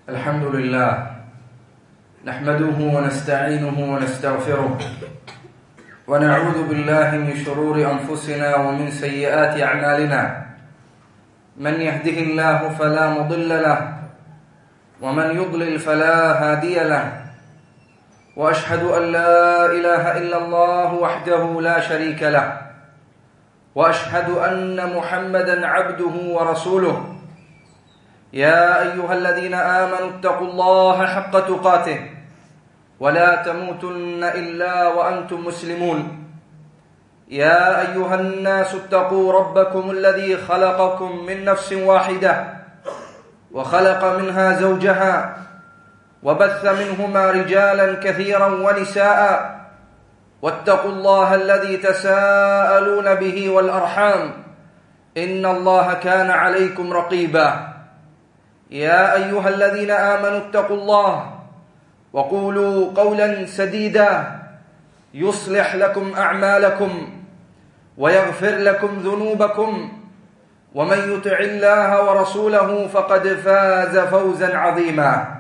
الحمد لله نحمده ونستعينه ونستغفره ونعوذ بالله من شرور انفسنا ومن سيئات اعمالنا من يهده الله فلا مضل له ومن يضلل فلا هادي له واشهد ان لا اله الا الله وحده لا شريك له واشهد ان محمدا عبده ورسوله يا ايها الذين امنوا اتقوا الله حق تقاته ولا تموتن الا وانتم مسلمون يا ايها الناس اتقوا ربكم الذي خلقكم من نفس واحده وخلق منها زوجها وبث منهما رجالا كثيرا ونساء واتقوا الله الذي تساءلون به والارحام ان الله كان عليكم رقيبا يا ايها الذين امنوا اتقوا الله وقولوا قولا سديدا يصلح لكم اعمالكم ويغفر لكم ذنوبكم ومن يطع الله ورسوله فقد فاز فوزا عظيما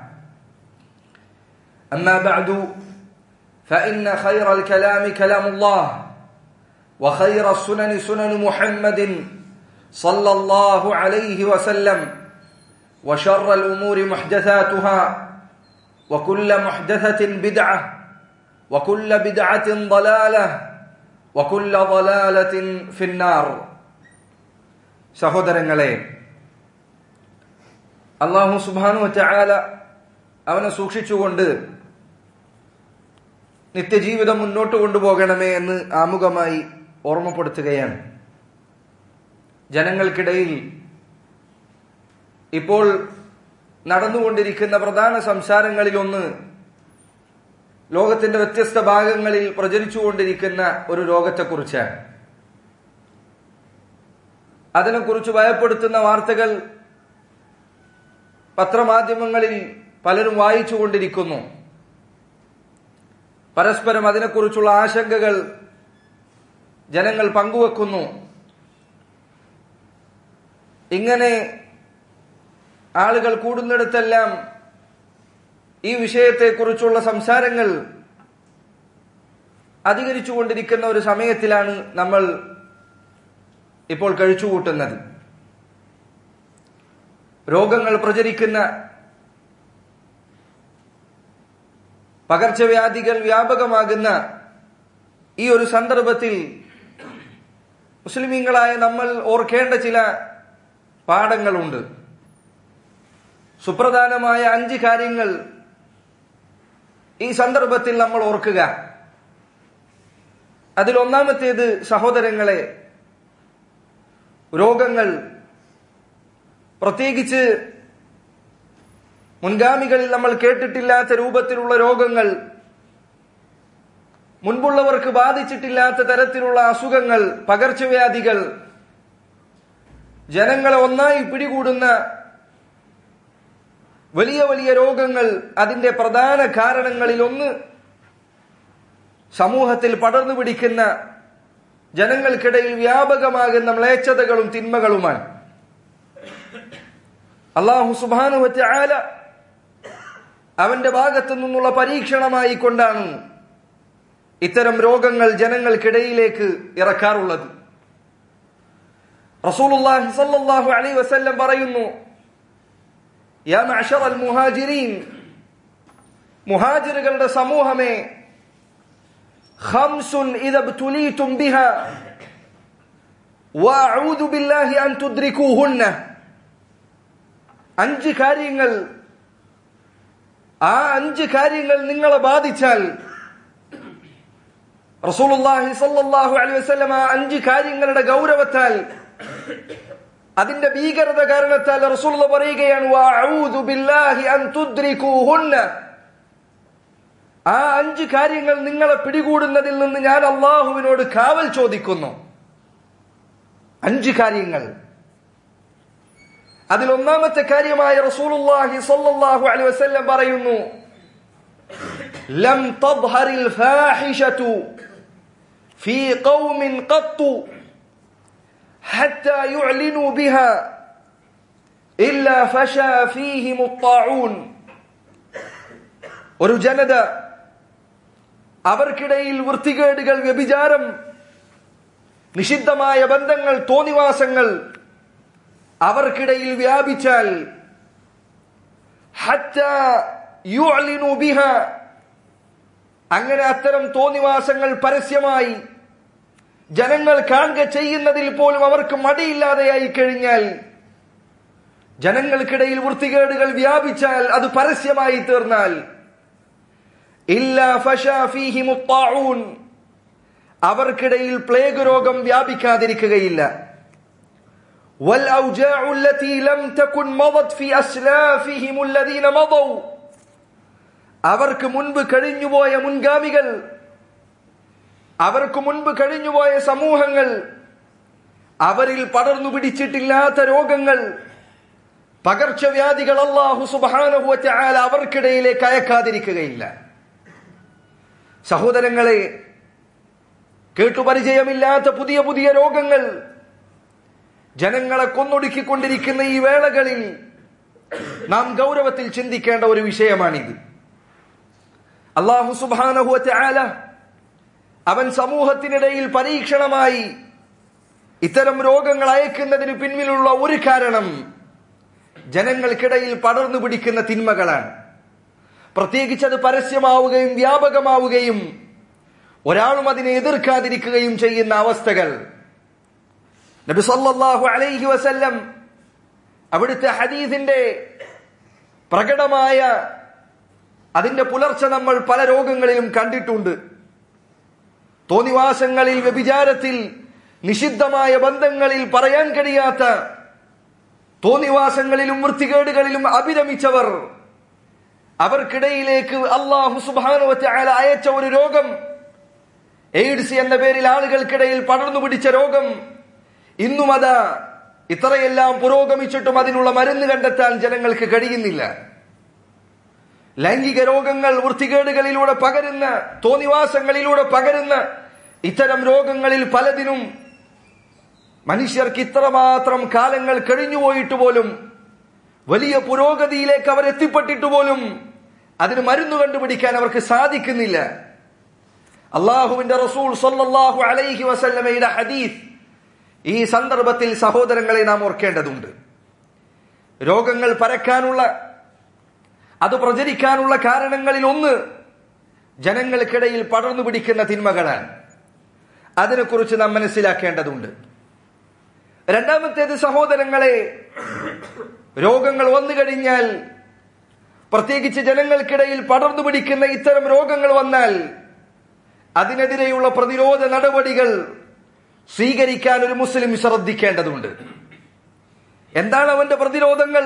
اما بعد فان خير الكلام كلام الله وخير السنن سنن محمد صلى الله عليه وسلم وشر الامور محدثاتها وكل محدثه بدعه وكل بدعه ضلاله وكل ضلاله في النار സഹോദരങ്ങളെ അള്ളാഹു സുബാനു ചായാല അവനെ സൂക്ഷിച്ചുകൊണ്ട് നിത്യജീവിതം മുന്നോട്ട് കൊണ്ടുപോകണമേ എന്ന് ആമുഖമായി ഓർമ്മപ്പെടുത്തുകയാണ് ജനങ്ങൾക്കിടയിൽ ഇപ്പോൾ നടന്നുകൊണ്ടിരിക്കുന്ന പ്രധാന സംസാരങ്ങളിലൊന്ന് ലോകത്തിന്റെ വ്യത്യസ്ത ഭാഗങ്ങളിൽ പ്രചരിച്ചുകൊണ്ടിരിക്കുന്ന ഒരു രോഗത്തെക്കുറിച്ചാണ് അതിനെക്കുറിച്ച് ഭയപ്പെടുത്തുന്ന വാർത്തകൾ പത്രമാധ്യമങ്ങളിൽ പലരും വായിച്ചുകൊണ്ടിരിക്കുന്നു പരസ്പരം അതിനെക്കുറിച്ചുള്ള ആശങ്കകൾ ജനങ്ങൾ പങ്കുവെക്കുന്നു ഇങ്ങനെ ആളുകൾ കൂടുന്നിടത്തെല്ലാം ഈ വിഷയത്തെക്കുറിച്ചുള്ള സംസാരങ്ങൾ അധികരിച്ചുകൊണ്ടിരിക്കുന്ന ഒരു സമയത്തിലാണ് നമ്മൾ ഇപ്പോൾ കഴിച്ചുകൂട്ടുന്നത് രോഗങ്ങൾ പ്രചരിക്കുന്ന പകർച്ചവ്യാധികൾ വ്യാപകമാകുന്ന ഈ ഒരു സന്ദർഭത്തിൽ മുസ്ലിമീങ്ങളായ നമ്മൾ ഓർക്കേണ്ട ചില പാഠങ്ങളുണ്ട് സുപ്രധാനമായ അഞ്ച് കാര്യങ്ങൾ ഈ സന്ദർഭത്തിൽ നമ്മൾ ഓർക്കുക അതിലൊന്നാമത്തേത് സഹോദരങ്ങളെ രോഗങ്ങൾ പ്രത്യേകിച്ച് മുൻഗാമികളിൽ നമ്മൾ കേട്ടിട്ടില്ലാത്ത രൂപത്തിലുള്ള രോഗങ്ങൾ മുൻപുള്ളവർക്ക് ബാധിച്ചിട്ടില്ലാത്ത തരത്തിലുള്ള അസുഖങ്ങൾ പകർച്ചവ്യാധികൾ ജനങ്ങളെ ഒന്നായി പിടികൂടുന്ന വലിയ വലിയ രോഗങ്ങൾ അതിന്റെ പ്രധാന കാരണങ്ങളിൽ ഒന്ന് സമൂഹത്തിൽ പടർന്നു പിടിക്കുന്ന ജനങ്ങൾക്കിടയിൽ വ്യാപകമാകുന്ന മ്ലേച്ഛതകളും തിന്മകളുമാണ് അള്ളാഹു സുബാനുവറ്റ ആല അവന്റെ ഭാഗത്തു നിന്നുള്ള പരീക്ഷണമായി കൊണ്ടാണ് ഇത്തരം രോഗങ്ങൾ ജനങ്ങൾക്കിടയിലേക്ക് ഇറക്കാറുള്ളത് റസൂലുള്ളാഹി സല്ലല്ലാഹു അലൈഹി വസല്ലം പറയുന്നു യാ മഅശറൽ മുഹാജിരീൻ മുഹാജിറുകളുടെ സമൂഹമേ ഖംസുൻ ഇദ ഇബ്തുലീതും ബിഹ വഅഊദു ബില്ലാഹി അൻ തുദ്രികൂഹുന്ന അഞ്ച് കാര്യങ്ങൾ ആ അഞ്ച് കാര്യങ്ങൾ നിങ്ങളെ ബാധിച്ചാൽ റസൂലുള്ളാഹി സല്ലല്ലാഹു അലൈഹി വസല്ലം ആ അഞ്ച് കാര്യങ്ങളുടെ ഗൗരവത്താൽ അതിന്റെ ഭീകരത കാരണത്താൽ റസൂൽ പറയുകയാണ് വഅഊദു ബില്ലാഹി അൻ തുദ്രികൂഹുന്ന ആ അഞ്ച് കാര്യങ്ങൾ നിങ്ങളെ പിടികൂടുന്നതിൽ നിന്ന് ഞാൻ അള്ളാഹുവിനോട് കാവൽ ചോദിക്കുന്നു അഞ്ച് കാര്യങ്ങൾ അതിൽ ഒന്നാമത്തെ കാര്യമായ റസൂലുള്ളാഹി സ്വല്ലല്ലാഹു അലൈഹി വസല്ലം പറയുന്നു ലം തദ്ഹറിൽ ഫാഹിഷതു ഫീ ഖൗമിൻ ഖത്തു حتى يعلنوا بها إلا فشى فيهم الطاعون ഒരു ജനത അവർക്കിടയിൽ വൃത്തികേടുകൾ വ്യഭിചാരം നിഷിദ്ധമായ ബന്ധങ്ങൾ തോന്നിവാസങ്ങൾ അവർക്കിടയിൽ വ്യാപിച്ചാൽ ഹത്താ യുഅ്ലിനു ബിഹ അങ്ങനെ അത്തരം തോന്നിവാസങ്ങൾ പരസ്യമായി ജനങ്ങൾ കാണുക ചെയ്യുന്നതിൽ പോലും അവർക്ക് മടിയില്ലാതെയായി കഴിഞ്ഞാൽ ജനങ്ങൾക്കിടയിൽ വൃത്തികേടുകൾ വ്യാപിച്ചാൽ അത് പരസ്യമായി തീർന്നാൽ ഇല്ല ഫശാ ഫീഹി മുത്താഊൻ അവർക്കിടയിൽ പ്ലേഗ് രോഗം വ്യാപിക്കാതിരിക്കുകയില്ല والأوجاع التي لم تكن مضت في أسلافهم الذين مضوا അവർക്ക് മുൻപ് കഴിഞ്ഞുപോയ മുൻഗാമികൾ അവർക്ക് മുൻപ് കഴിഞ്ഞുപോയ സമൂഹങ്ങൾ അവരിൽ പടർന്നു പിടിച്ചിട്ടില്ലാത്ത രോഗങ്ങൾ പകർച്ചവ്യാധികൾ അള്ളാഹു സുബാനഹുവറ്റാൽ അവർക്കിടയിലേക്ക് അയക്കാതിരിക്കുകയില്ല സഹോദരങ്ങളെ കേട്ടുപരിചയമില്ലാത്ത പുതിയ പുതിയ രോഗങ്ങൾ ജനങ്ങളെ കൊന്നൊടുക്കിക്കൊണ്ടിരിക്കുന്ന ഈ വേളകളിൽ നാം ഗൗരവത്തിൽ ചിന്തിക്കേണ്ട ഒരു വിഷയമാണിത് അള്ളാഹു സുബാനഹുവറ്റാല അവൻ സമൂഹത്തിനിടയിൽ പരീക്ഷണമായി ഇത്തരം രോഗങ്ങൾ അയക്കുന്നതിന് പിന്നിലുള്ള ഒരു കാരണം ജനങ്ങൾക്കിടയിൽ പടർന്നു പിടിക്കുന്ന തിന്മകളാണ് പ്രത്യേകിച്ച് അത് പരസ്യമാവുകയും വ്യാപകമാവുകയും ഒരാളും അതിനെ എതിർക്കാതിരിക്കുകയും ചെയ്യുന്ന അവസ്ഥകൾ നബി സല്ലല്ലാഹു അലൈഹി വസല്ലം അവിടുത്തെ ഹദീസിന്റെ പ്രകടമായ അതിന്റെ പുലർച്ച നമ്മൾ പല രോഗങ്ങളിലും കണ്ടിട്ടുണ്ട് തോന്നിവാസങ്ങളിൽ വ്യഭിചാരത്തിൽ നിഷിദ്ധമായ ബന്ധങ്ങളിൽ പറയാൻ കഴിയാത്ത തോന്നിവാസങ്ങളിലും വൃത്തികേടുകളിലും അഭിരമിച്ചവർ അവർക്കിടയിലേക്ക് അള്ളാഹു സുബാനുവറ്റ അയച്ച ഒരു രോഗം എയ്ഡ്സ് എന്ന പേരിൽ ആളുകൾക്കിടയിൽ പടർന്നു പിടിച്ച രോഗം ഇന്നും അത് ഇത്രയെല്ലാം പുരോഗമിച്ചിട്ടും അതിനുള്ള മരുന്ന് കണ്ടെത്താൻ ജനങ്ങൾക്ക് കഴിയുന്നില്ല ലൈംഗിക രോഗങ്ങൾ വൃത്തികേടുകളിലൂടെ പകരുന്ന തോന്നിവാസങ്ങളിലൂടെ പകരുന്ന ഇത്തരം രോഗങ്ങളിൽ പലതിനും മനുഷ്യർക്ക് ഇത്രമാത്രം കാലങ്ങൾ കഴിഞ്ഞുപോയിട്ട് പോലും വലിയ പുരോഗതിയിലേക്ക് അവർ എത്തിപ്പെട്ടിട്ട് പോലും അതിന് മരുന്ന് കണ്ടുപിടിക്കാൻ അവർക്ക് സാധിക്കുന്നില്ല അള്ളാഹുവിന്റെ റസൂൽ സല്ലല്ലാഹു അലൈഹി വസല്ലമയുടെ ഹദീസ് ഈ സന്ദർഭത്തിൽ സഹോദരങ്ങളെ നാം ഓർക്കേണ്ടതുണ്ട് രോഗങ്ങൾ പരക്കാനുള്ള അത് പ്രചരിക്കാനുള്ള കാരണങ്ങളിൽ ഒന്ന് ജനങ്ങൾക്കിടയിൽ പടർന്നു പിടിക്കുന്ന തിന്മകളാണ് അതിനെക്കുറിച്ച് നാം മനസ്സിലാക്കേണ്ടതുണ്ട് രണ്ടാമത്തേത് സഹോദരങ്ങളെ രോഗങ്ങൾ വന്നു കഴിഞ്ഞാൽ പ്രത്യേകിച്ച് ജനങ്ങൾക്കിടയിൽ പടർന്നു പിടിക്കുന്ന ഇത്തരം രോഗങ്ങൾ വന്നാൽ അതിനെതിരെയുള്ള പ്രതിരോധ നടപടികൾ സ്വീകരിക്കാൻ ഒരു മുസ്ലിം ശ്രദ്ധിക്കേണ്ടതുണ്ട് എന്താണ് അവന്റെ പ്രതിരോധങ്ങൾ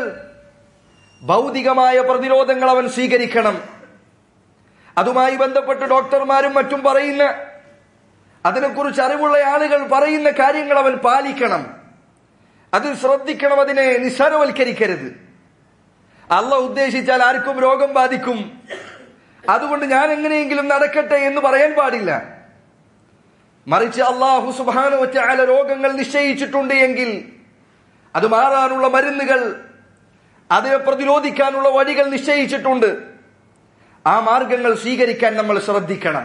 ഭൗതികമായ പ്രതിരോധങ്ങൾ അവൻ സ്വീകരിക്കണം അതുമായി ബന്ധപ്പെട്ട് ഡോക്ടർമാരും മറ്റും പറയുന്ന അതിനെക്കുറിച്ച് അറിവുള്ള ആളുകൾ പറയുന്ന കാര്യങ്ങൾ അവൻ പാലിക്കണം അതിൽ ശ്രദ്ധിക്കണം അതിനെ നിസ്സാരവൽക്കരിക്കരുത് അല്ല ഉദ്ദേശിച്ചാൽ ആർക്കും രോഗം ബാധിക്കും അതുകൊണ്ട് ഞാൻ എങ്ങനെയെങ്കിലും നടക്കട്ടെ എന്ന് പറയാൻ പാടില്ല മറിച്ച് അള്ളാഹു സുബാന ഒറ്റ രോഗങ്ങൾ നിശ്ചയിച്ചിട്ടുണ്ട് എങ്കിൽ അത് മാറാനുള്ള മരുന്നുകൾ അതിനെ പ്രതിരോധിക്കാനുള്ള വഴികൾ നിശ്ചയിച്ചിട്ടുണ്ട് ആ മാർഗങ്ങൾ സ്വീകരിക്കാൻ നമ്മൾ ശ്രദ്ധിക്കണം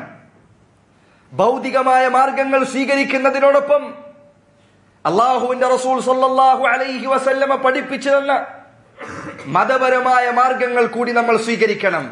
ഭൗതികമായ മാർഗങ്ങൾ സ്വീകരിക്കുന്നതിനോടൊപ്പം അള്ളാഹുവിന്റെ റസൂൽ സല്ലല്ലാഹു അലൈഹി വസല്ലമ പഠിപ്പിച്ചു തന്ന മതപരമായ മാർഗങ്ങൾ കൂടി നമ്മൾ സ്വീകരിക്കണം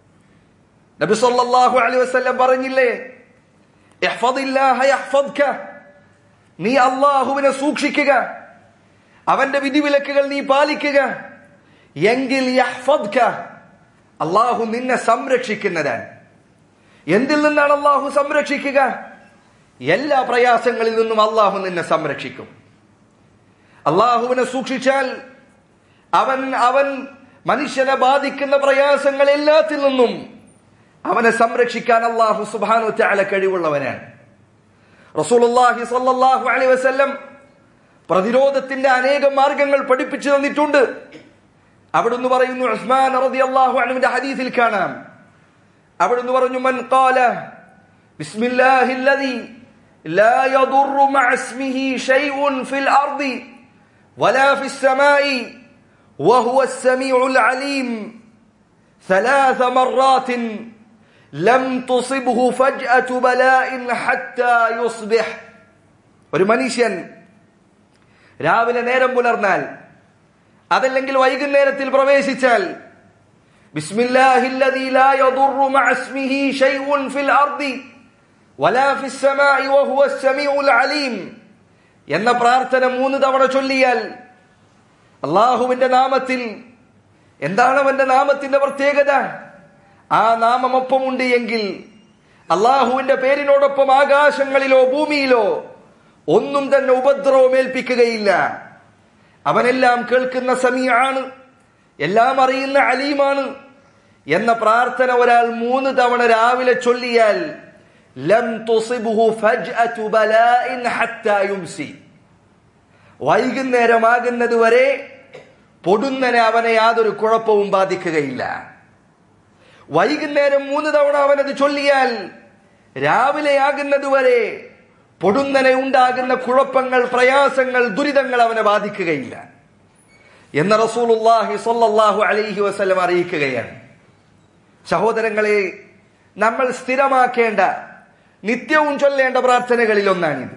നബി സല്ലല്ലാഹു അലൈഹി വസല്ലം പറഞ്ഞില്ലേ ഇഹ്ഫദില്ലാഹ യഹ്ഫദ്ക നീ അള്ളാഹുവിനെ സൂക്ഷിക്കുക അവന്റെ വിധിവിലക്കുകൾ നീ പാലിക്കുക എങ്കിൽ യഹ്ഫദ്ക അള്ളാഹു നിന്നെ സംരക്ഷിക്കുന്നതാണ് എന്തിൽ നിന്നാണ് അള്ളാഹു സംരക്ഷിക്കുക എല്ലാ പ്രയാസങ്ങളിൽ നിന്നും അള്ളാഹു നിന്നെ സംരക്ഷിക്കും അള്ളാഹുവിനെ സൂക്ഷിച്ചാൽ അവൻ അവൻ മനുഷ്യനെ ബാധിക്കുന്ന പ്രയാസങ്ങൾ എല്ലാത്തിൽ നിന്നും അവനെ സംരക്ഷിക്കാൻ അള്ളാഹു സുബാനു ചാല കഴിവുള്ളവനാണ് റസൂലുള്ളാഹി സ്വല്ലല്ലാഹു അലൈഹി വസല്ലം പ്രതിരോധത്തിന്റെ അനേകം മാർഗങ്ങൾ പഠിപ്പിച്ചു തന്നിട്ടുണ്ട് അവിടുന്ന് പറയുന്നു ഉസ്മാൻ റളിയല്ലാഹു അൻഹുവിന്റെ ഹദീസിൽ കാണാം അവിടുന്ന് പറഞ്ഞു മൻ ഖാല ബിസ്മില്ലാഹില്ലദി لا يضر مع اسمه شيء في الأرض ولا في السماء وهو السميع العليم ثلاث مرات لم تصبه فجأة بلاء حتى يصبح ഒരു മനുഷ്യൻ രാവിലെ നേരം പുലർന്നാൽ അതല്ലെങ്കിൽ വൈകുന്നേരത്തിൽ പ്രവേശിച്ചാൽ ബിസ്മില്ലാഹില്ലദീ ലാ യദുറു മഅ ഇസ്മിഹി ശൈഉൻ ഫിൽ അർദി വലാ ഫിസ് സമാഇ വഹുവ സമീഉൽ അലീം എന്ന പ്രാർത്ഥന മൂന്ന് തവണ ചൊല്ലിയാൽ അള്ളാഹുവിന്റെ നാമത്തിൽ എന്താണ് അവന്റെ നാമത്തിന്റെ പ്രത്യേകത ആ നാമം ഒപ്പമുണ്ട് എങ്കിൽ അള്ളാഹുവിന്റെ പേരിനോടൊപ്പം ആകാശങ്ങളിലോ ഭൂമിയിലോ ഒന്നും തന്നെ ഉപദ്രവം ഏൽപ്പിക്കുകയില്ല അവനെല്ലാം കേൾക്കുന്ന സമീആണ് എല്ലാം അറിയുന്ന അലീമാണ് എന്ന പ്രാർത്ഥന ഒരാൾ മൂന്ന് തവണ രാവിലെ ചൊല്ലിയാൽ ലം തുസിബുഹു ഫജ്അതു ബലാഇൻ ഹത്താ യുംസി വൈകുന്നേരമാകുന്നത് വരെ പൊടുന്നനെ അവനെ യാതൊരു കുഴപ്പവും ബാധിക്കുകയില്ല വൈകുന്നേരം മൂന്ന് തവണ അവനത് ചൊല്ലിയാൽ രാവിലെയാകുന്നത് വരെ പൊടുന്നനെ ഉണ്ടാകുന്ന കുഴപ്പങ്ങൾ പ്രയാസങ്ങൾ ദുരിതങ്ങൾ അവനെ ബാധിക്കുകയില്ല എന്ന് റസൂലുള്ളാഹി സ്വല്ലല്ലാഹു അലൈഹി വസല്ലം അറിയിക്കുകയാണ് സഹോദരങ്ങളെ നമ്മൾ സ്ഥിരമാക്കേണ്ട നിത്യവും ചൊല്ലേണ്ട പ്രാർത്ഥനകളിൽ ഒന്നാണിത്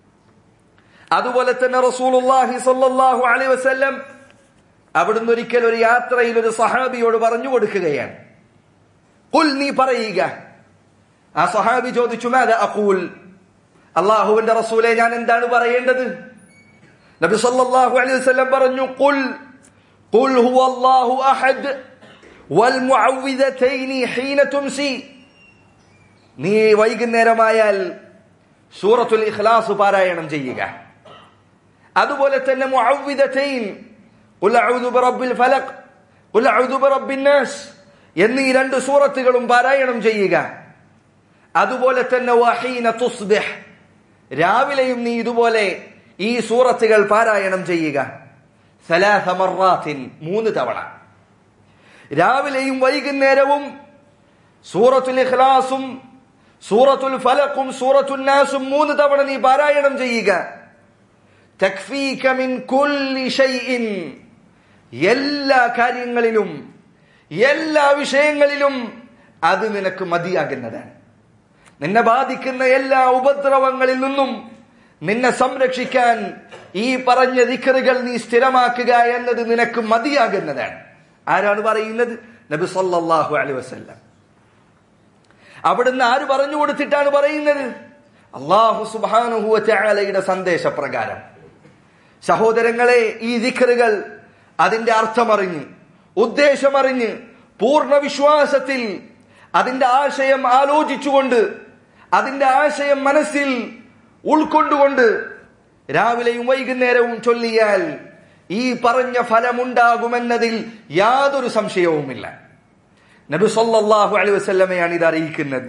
അതുപോലെ തന്നെ റസൂലുള്ളാഹി സ്വല്ലല്ലാഹു അലൈഹി വസല്ലം അവിടുന്ന് ഒരിക്കൽ ഒരു യാത്രയിൽ ഒരു സഹാബിയോട് പറഞ്ഞു കൊടുക്കുകയാണ് കുൽ നീ പറയുക ആ സഹാബി ചോദിച്ചു മാത അഖൂൽ അള്ളാഹുവിന്റെ റസൂലെ ഞാൻ എന്താണ് പറയേണ്ടത് നബി സല്ലല്ലാഹു അലൈഹി വസല്ലം പറഞ്ഞു ഖുൽ ഖുൽ ഹുവല്ലാഹു അഹദ് വൽ മുഅവ്വിദതൈനി ഹീന തുംസി നീ വൈകുന്നേരമായാൽ സൂറത്തുൽ ഇഖ്ലാസ് പാരായണം ചെയ്യുക അതുപോലെ തന്നെ മുഅവ്വിദതൈൻ ഖുൽ അഊദു ബിറബ്ബിൽ ഫലഖ് ഖുൽ അഊദു ബിറബ്ബിൻ നാസ് എന്നീ രണ്ട് സൂറത്തുകളും പാരായണം ചെയ്യുക അതുപോലെ തന്നെ വഹീന തുസ്ബിഹ് രാവിലെയും നീ ഇതുപോലെ ഈ സൂറത്തുകൾ പാരായണം ചെയ്യുക സലാസ മറാത്തിൻ മൂന്ന് തവണ രാവിലെയും വൈകുന്നേരവും സൂറത്തുൽ ഇഖ്ലാസും സൂറത്തുൽ ഫലഖും സൂറത്തുൽ നാസും മൂന്ന് തവണ നീ പാരായണം ചെയ്യുക തക്ഫീക മിൻ കുല്ലി ഷൈഇൻ എല്ലാ കാര്യങ്ങളിലും എല്ലാ വിഷയങ്ങളിലും അത് നിനക്ക് മതിയാകുന്നതാണ് നിന്നെ ബാധിക്കുന്ന എല്ലാ ഉപദ്രവങ്ങളിൽ നിന്നും നിന്നെ സംരക്ഷിക്കാൻ ഈ പറഞ്ഞ ദിക്കറുകൾ നീ സ്ഥിരമാക്കുക എന്നത് നിനക്ക് മതിയാകുന്നതാണ് ആരാണ് പറയുന്നത് നബി സല്ലല്ലാഹു അലൈഹി വസല്ലം അവിടുന്ന് ആര് പറഞ്ഞു കൊടുത്തിട്ടാണ് പറയുന്നത് അള്ളാഹു സുബാനുഹുവ ചാലയുടെ സന്ദേശപ്രകാരം സഹോദരങ്ങളെ ഈ ദിക്കറുകൾ അതിന്റെ അർത്ഥമറിഞ്ഞ് ഉദ്ദേശമറിഞ്ഞ് പൂർണ്ണ വിശ്വാസത്തിൽ അതിന്റെ ആശയം ആലോചിച്ചുകൊണ്ട് അതിന്റെ ആശയം മനസ്സിൽ ഉൾക്കൊണ്ടുകൊണ്ട് രാവിലെയും വൈകുന്നേരവും ചൊല്ലിയാൽ ഈ പറഞ്ഞ ഫലമുണ്ടാകുമെന്നതിൽ യാതൊരു സംശയവുമില്ല നബി സല്ലല്ലാഹു അലൈഹി വസല്ലമയാണ് ഇത് അറിയിക്കുന്നത്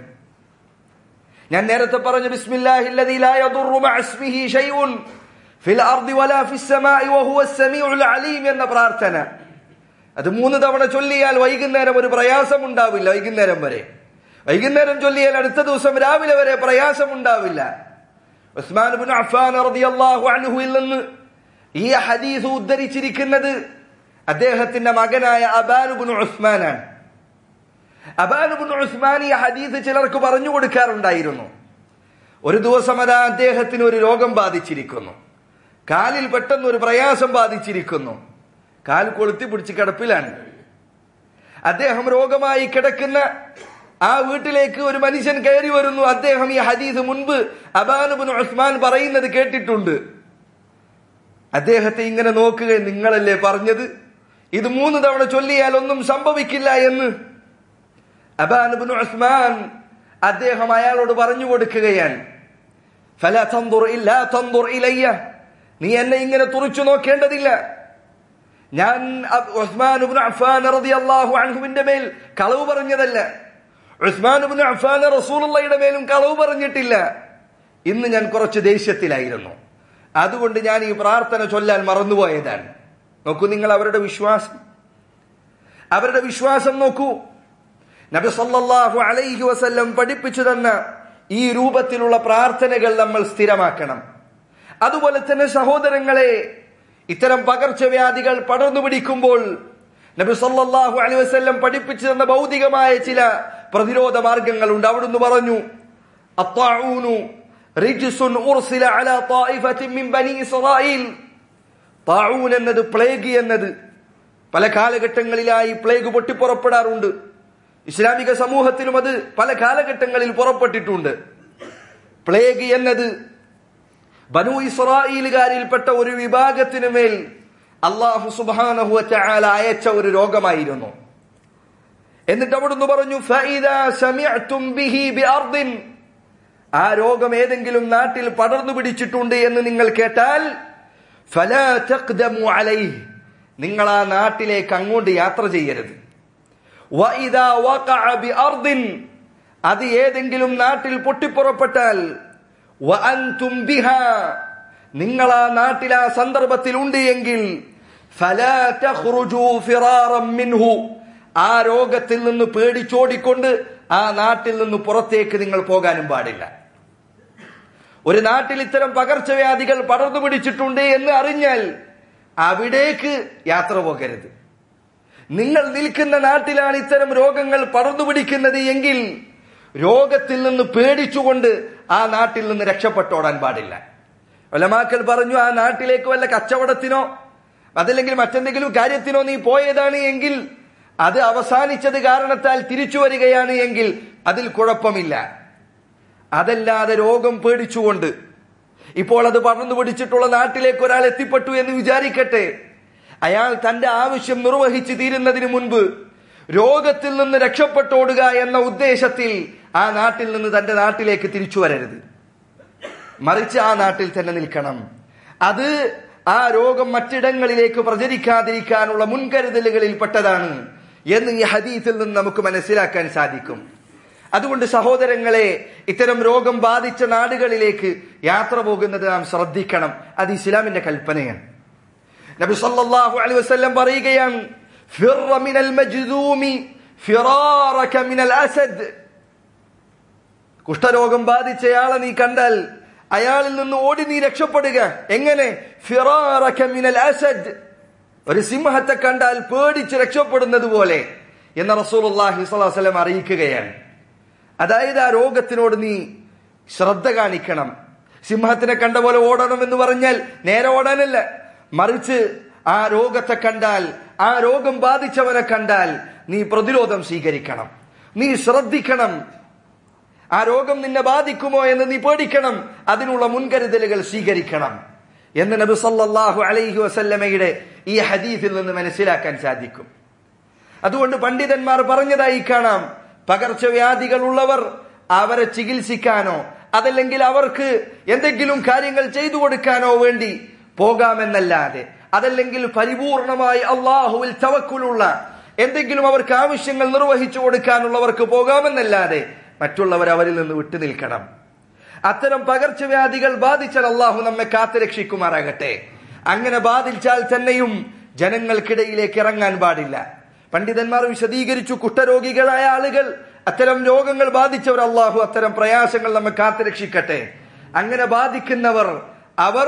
ഞാൻ നേരത്തെ പറഞ്ഞു ബിസ്മില്ലാഹില്ലദീ ലാ യദുറു മഅ ഇസ്മിഹി ശൈഉൻ ഫിൽ അർദി വലാ ഫിസ് സമാഇ വഹുവ സമീഉൽ അലീം എന്ന പ്രാർത്ഥന അത് മൂന്ന് തവണ ചൊല്ലിയാൽ വൈകുന്നേരം ഒരു പ്രയാസം ഉണ്ടാവില്ല വൈകുന്നേരം വരെ വൈകുന്നേരം ചൊല്ലിയാൽ അടുത്ത ദിവസം രാവിലെ വരെ പ്രയാസം ഉണ്ടാവില്ല ഉസ്മാൻ ബിൻ അഫ്ഫാൻ റളിയല്ലാഹു അൻഹുവിൽ നിന്ന് ഈ ഹദീസ് ഉദ്ധരിച്ചിരിക്കുന്നത് അദ്ദേഹത്തിന്റെ മകനായ അബാനുബിൻ ഉസ്മാനാണ് അബാനുബിൻ ഉസ്മാൻ ഈ ഹദീസ് ചിലർക്ക് പറഞ്ഞു കൊടുക്കാറുണ്ടായിരുന്നു ഒരു ദിവസം അതാ അദ്ദേഹത്തിന് ഒരു രോഗം ബാധിച്ചിരിക്കുന്നു കാലിൽ പെട്ടെന്ന് ഒരു പ്രയാസം ബാധിച്ചിരിക്കുന്നു കാൽ കൊളുത്തി പിടിച്ച് കിടപ്പിലാണ് അദ്ദേഹം രോഗമായി കിടക്കുന്ന ആ വീട്ടിലേക്ക് ഒരു മനുഷ്യൻ കയറി വരുന്നു അദ്ദേഹം ഈ ഹദീസ് മുൻപ് അബാനുബിൻ ഉസ്മാൻ പറയുന്നത് കേട്ടിട്ടുണ്ട് അദ്ദേഹത്തെ ഇങ്ങനെ നോക്കുക നിങ്ങളല്ലേ പറഞ്ഞത് ഇത് മൂന്ന് തവണ ചൊല്ലിയാൽ ഒന്നും സംഭവിക്കില്ല എന്ന് അബാനുബിൻ ഉസ്മാൻ അദ്ദേഹം അയാളോട് പറഞ്ഞു കൊടുക്കുകയാണ് ഫല തന്തുർ ഇല്ല തന്തുർ ഇലയ്യ നീ എന്നെ ഇങ്ങനെ തുറച്ചു നോക്കേണ്ടതില്ല ഞാൻ ഉസ്മാൻ അഫ്ഫാൻ റളിയല്ലാഹു അൻഹുവിന്റെ മേൽ കളവ് പറഞ്ഞതല്ല ഉസ്മാൻ അഫ്ഫാൻ റസൂലുള്ളയുടെ മേലും കളവ് പറഞ്ഞിട്ടില്ല ഇന്ന് ഞാൻ കുറച്ച് ദേഷ്യത്തിലായിരുന്നു അതുകൊണ്ട് ഞാൻ ഈ പ്രാർത്ഥന ചൊല്ലാൻ മറന്നുപോയതാണ് നോക്കൂ നിങ്ങൾ അവരുടെ വിശ്വാസം അവരുടെ വിശ്വാസം നോക്കൂ നബി സല്ലല്ലാഹു അലൈഹി വസല്ലം പഠിപ്പിച്ചു തന്ന ഈ രൂപത്തിലുള്ള പ്രാർത്ഥനകൾ നമ്മൾ സ്ഥിരമാക്കണം അതുപോലെ തന്നെ സഹോദരങ്ങളെ ഇത്തരം പകർച്ചവ്യാധികൾ പടർന്നു പിടിക്കുമ്പോൾ നബി സല്ലല്ലാഹു അലൈഹി വസല്ലം പഠിപ്പിച്ചു തന്ന ഭൗതികമായ ചില പ്രതിരോധ മാർഗങ്ങളുണ്ട് അവിടുന്ന് പറഞ്ഞു അത്താഊനു റിജ്സുൻ ഉർസില അലാ ത്വായിഫത്തിൻ മിൻ ബനി ഇസ്രായീൽ താഊൻ എന്നത് പ്ലേഗ് എന്നത് പല കാലഘട്ടങ്ങളിലായി പ്ലേഗ് പൊട്ടിപ്പുറപ്പെടാറുണ്ട് ഇസ്ലാമിക സമൂഹത്തിലും അത് പല കാലഘട്ടങ്ങളിൽ പുറപ്പെട്ടിട്ടുണ്ട് പ്ലേഗ് എന്നത് ബനു ഇസ്രായേലുകാരിൽപ്പെട്ട ഒരു വിഭാഗത്തിനു മേൽ അള്ളാഹു സുബാനഹു ചാല അയച്ച ഒരു രോഗമായിരുന്നു എന്നിട്ട് അവിടുന്ന് പറഞ്ഞു "ഫഇദാ സമിഅ്തും ബിഹി ബിഅർദിൻ" ആ രോഗം ഏതെങ്കിലും നാട്ടിൽ പടർന്നു പിടിച്ചിട്ടുണ്ട് എന്ന് നിങ്ങൾ കേട്ടാൽ ഫലാ തഖ്ദമു അലൈഹി നിങ്ങൾ ആ നാട്ടിലേക്ക് അങ്ങോട്ട് യാത്ര ചെയ്യരുത് വഇദാ വഖഅ ബിഅർദിൻ അത് ഏതെങ്കിലും നാട്ടിൽ പൊട്ടിപ്പുറപ്പെട്ടാൽ വഅൻതും ബിഹാ നിങ്ങൾ ആ നാട്ടിൽ ആ സന്ദർഭത്തിൽ ഉണ്ട് എങ്കിൽ ഫലാ തഖ്റുജു ഫിറാറൻ മിൻഹു ആ രോഗത്തിൽ നിന്ന് പേടിച്ചോടിക്കൊണ്ട് ആ നാട്ടിൽ നിന്ന് പുറത്തേക്ക് നിങ്ങൾ പോകാനും പാടില്ല ഒരു നാട്ടിൽ ഇത്തരം പകർച്ചവ്യാധികൾ പടർന്നു പിടിച്ചിട്ടുണ്ട് എന്ന് അറിഞ്ഞാൽ അവിടേക്ക് യാത്ര പോകരുത് നിങ്ങൾ നിൽക്കുന്ന നാട്ടിലാണ് ഇത്തരം രോഗങ്ങൾ പടർന്നു പിടിക്കുന്നത് എങ്കിൽ രോഗത്തിൽ നിന്ന് പേടിച്ചുകൊണ്ട് ആ നാട്ടിൽ നിന്ന് രക്ഷപ്പെട്ടോടാൻ പാടില്ല ഒലമാക്കൽ പറഞ്ഞു ആ നാട്ടിലേക്ക് വല്ല കച്ചവടത്തിനോ അതല്ലെങ്കിൽ മറ്റെന്തെങ്കിലും കാര്യത്തിനോ നീ പോയതാണ് എങ്കിൽ അത് അവസാനിച്ചത് കാരണത്താൽ തിരിച്ചു വരികയാണ് എങ്കിൽ അതിൽ കുഴപ്പമില്ല അതല്ലാതെ രോഗം പേടിച്ചുകൊണ്ട് ഇപ്പോൾ അത് പടർന്നു പിടിച്ചിട്ടുള്ള നാട്ടിലേക്ക് ഒരാൾ എത്തിപ്പെട്ടു എന്ന് വിചാരിക്കട്ടെ അയാൾ തന്റെ ആവശ്യം നിർവഹിച്ചു തീരുന്നതിന് മുൻപ് രോഗത്തിൽ നിന്ന് രക്ഷപ്പെട്ടോടുക എന്ന ഉദ്ദേശത്തിൽ ആ നാട്ടിൽ നിന്ന് തന്റെ നാട്ടിലേക്ക് തിരിച്ചു വരരുത് മറിച്ച് ആ നാട്ടിൽ തന്നെ നിൽക്കണം അത് ആ രോഗം മറ്റിടങ്ങളിലേക്ക് പ്രചരിക്കാതിരിക്കാനുള്ള മുൻകരുതലുകളിൽ പെട്ടതാണ് എന്ന് ഈ ഹദീസിൽ നിന്ന് നമുക്ക് മനസ്സിലാക്കാൻ സാധിക്കും അതുകൊണ്ട് സഹോദരങ്ങളെ ഇത്തരം രോഗം ബാധിച്ച നാടുകളിലേക്ക് യാത്ര പോകുന്നത് നാം ശ്രദ്ധിക്കണം അത് ഇസ്ലാമിന്റെ കൽപ്പനയാണ് നബി സല്ലല്ലാഹു അലൈഹി വസല്ലം പറയുകയാണ് ഫിറ മിനൽ മജ്ദൂമി ഫിറാറക മിനൽ അസദ് കുഷ്ഠരോഗം ബാധിച്ചയാളെ നീ കണ്ടാൽ അയാളിൽ നിന്ന് ഓടി നീ രക്ഷപ്പെടുക എങ്ങനെ ഫിറാറക മിനൽ അസദ് ഒരു സിംഹത്തെ കണ്ടാൽ പേടിച്ച് രക്ഷപ്പെടുന്നത് പോലെ എന്ന് റസൂലുള്ളാഹി സ്വല്ലല്ലാഹു അലൈഹി വസല്ലം അറിയിക്കുകയാണ് അതായത് ആ രോഗത്തിനോട് നീ ശ്രദ്ധ കാണിക്കണം സിംഹത്തിനെ കണ്ട പോലെ ഓടണം എന്ന് പറഞ്ഞാൽ നേരെ ഓടാനല്ല മറിച്ച് ആ രോഗത്തെ കണ്ടാൽ ആ രോഗം ബാധിച്ചവനെ കണ്ടാൽ നീ പ്രതിരോധം സ്വീകരിക്കണം നീ ശ്രദ്ധിക്കണം ആ രോഗം നിന്നെ ബാധിക്കുമോ എന്ന് നീ പേടിക്കണം അതിനുള്ള മുൻകരുതലുകൾ സ്വീകരിക്കണം എന്ന് നബി സല്ലല്ലാഹു അലൈഹി വസല്ലമയുടെ ഈ ഹദീസിൽ നിന്ന് മനസ്സിലാക്കാൻ സാധിക്കും അതുകൊണ്ട് പണ്ഡിതന്മാർ പറഞ്ഞതായി കാണാം പകർച്ചവ്യാധികൾ ഉള്ളവർ അവരെ ചികിത്സിക്കാനോ അതല്ലെങ്കിൽ അവർക്ക് എന്തെങ്കിലും കാര്യങ്ങൾ ചെയ്തു കൊടുക്കാനോ വേണ്ടി പോകാമെന്നല്ലാതെ അതല്ലെങ്കിൽ പരിപൂർണമായി അള്ളാഹുവിൽ തവക്കുലുള്ള എന്തെങ്കിലും അവർക്ക് ആവശ്യങ്ങൾ നിർവഹിച്ചു കൊടുക്കാനുള്ളവർക്ക് പോകാമെന്നല്ലാതെ മറ്റുള്ളവർ അവരിൽ നിന്ന് വിട്ടു നിൽക്കണം അത്തരം പകർച്ചവ്യാധികൾ ബാധിച്ചാൽ അള്ളാഹു നമ്മെ കാത്തുരക്ഷിക്കുമാറാകട്ടെ അങ്ങനെ ബാധിച്ചാൽ തന്നെയും ജനങ്ങൾക്കിടയിലേക്ക് ഇറങ്ങാൻ പാടില്ല പണ്ഡിതന്മാർ വിശദീകരിച്ചു കുഷ്ഠരോഗികളായ ആളുകൾ അത്തരം രോഗങ്ങൾ ബാധിച്ചവർ അള്ളാഹു അത്തരം പ്രയാസങ്ങൾ നമ്മെ കാത്തുരക്ഷിക്കട്ടെ അങ്ങനെ ബാധിക്കുന്നവർ അവർ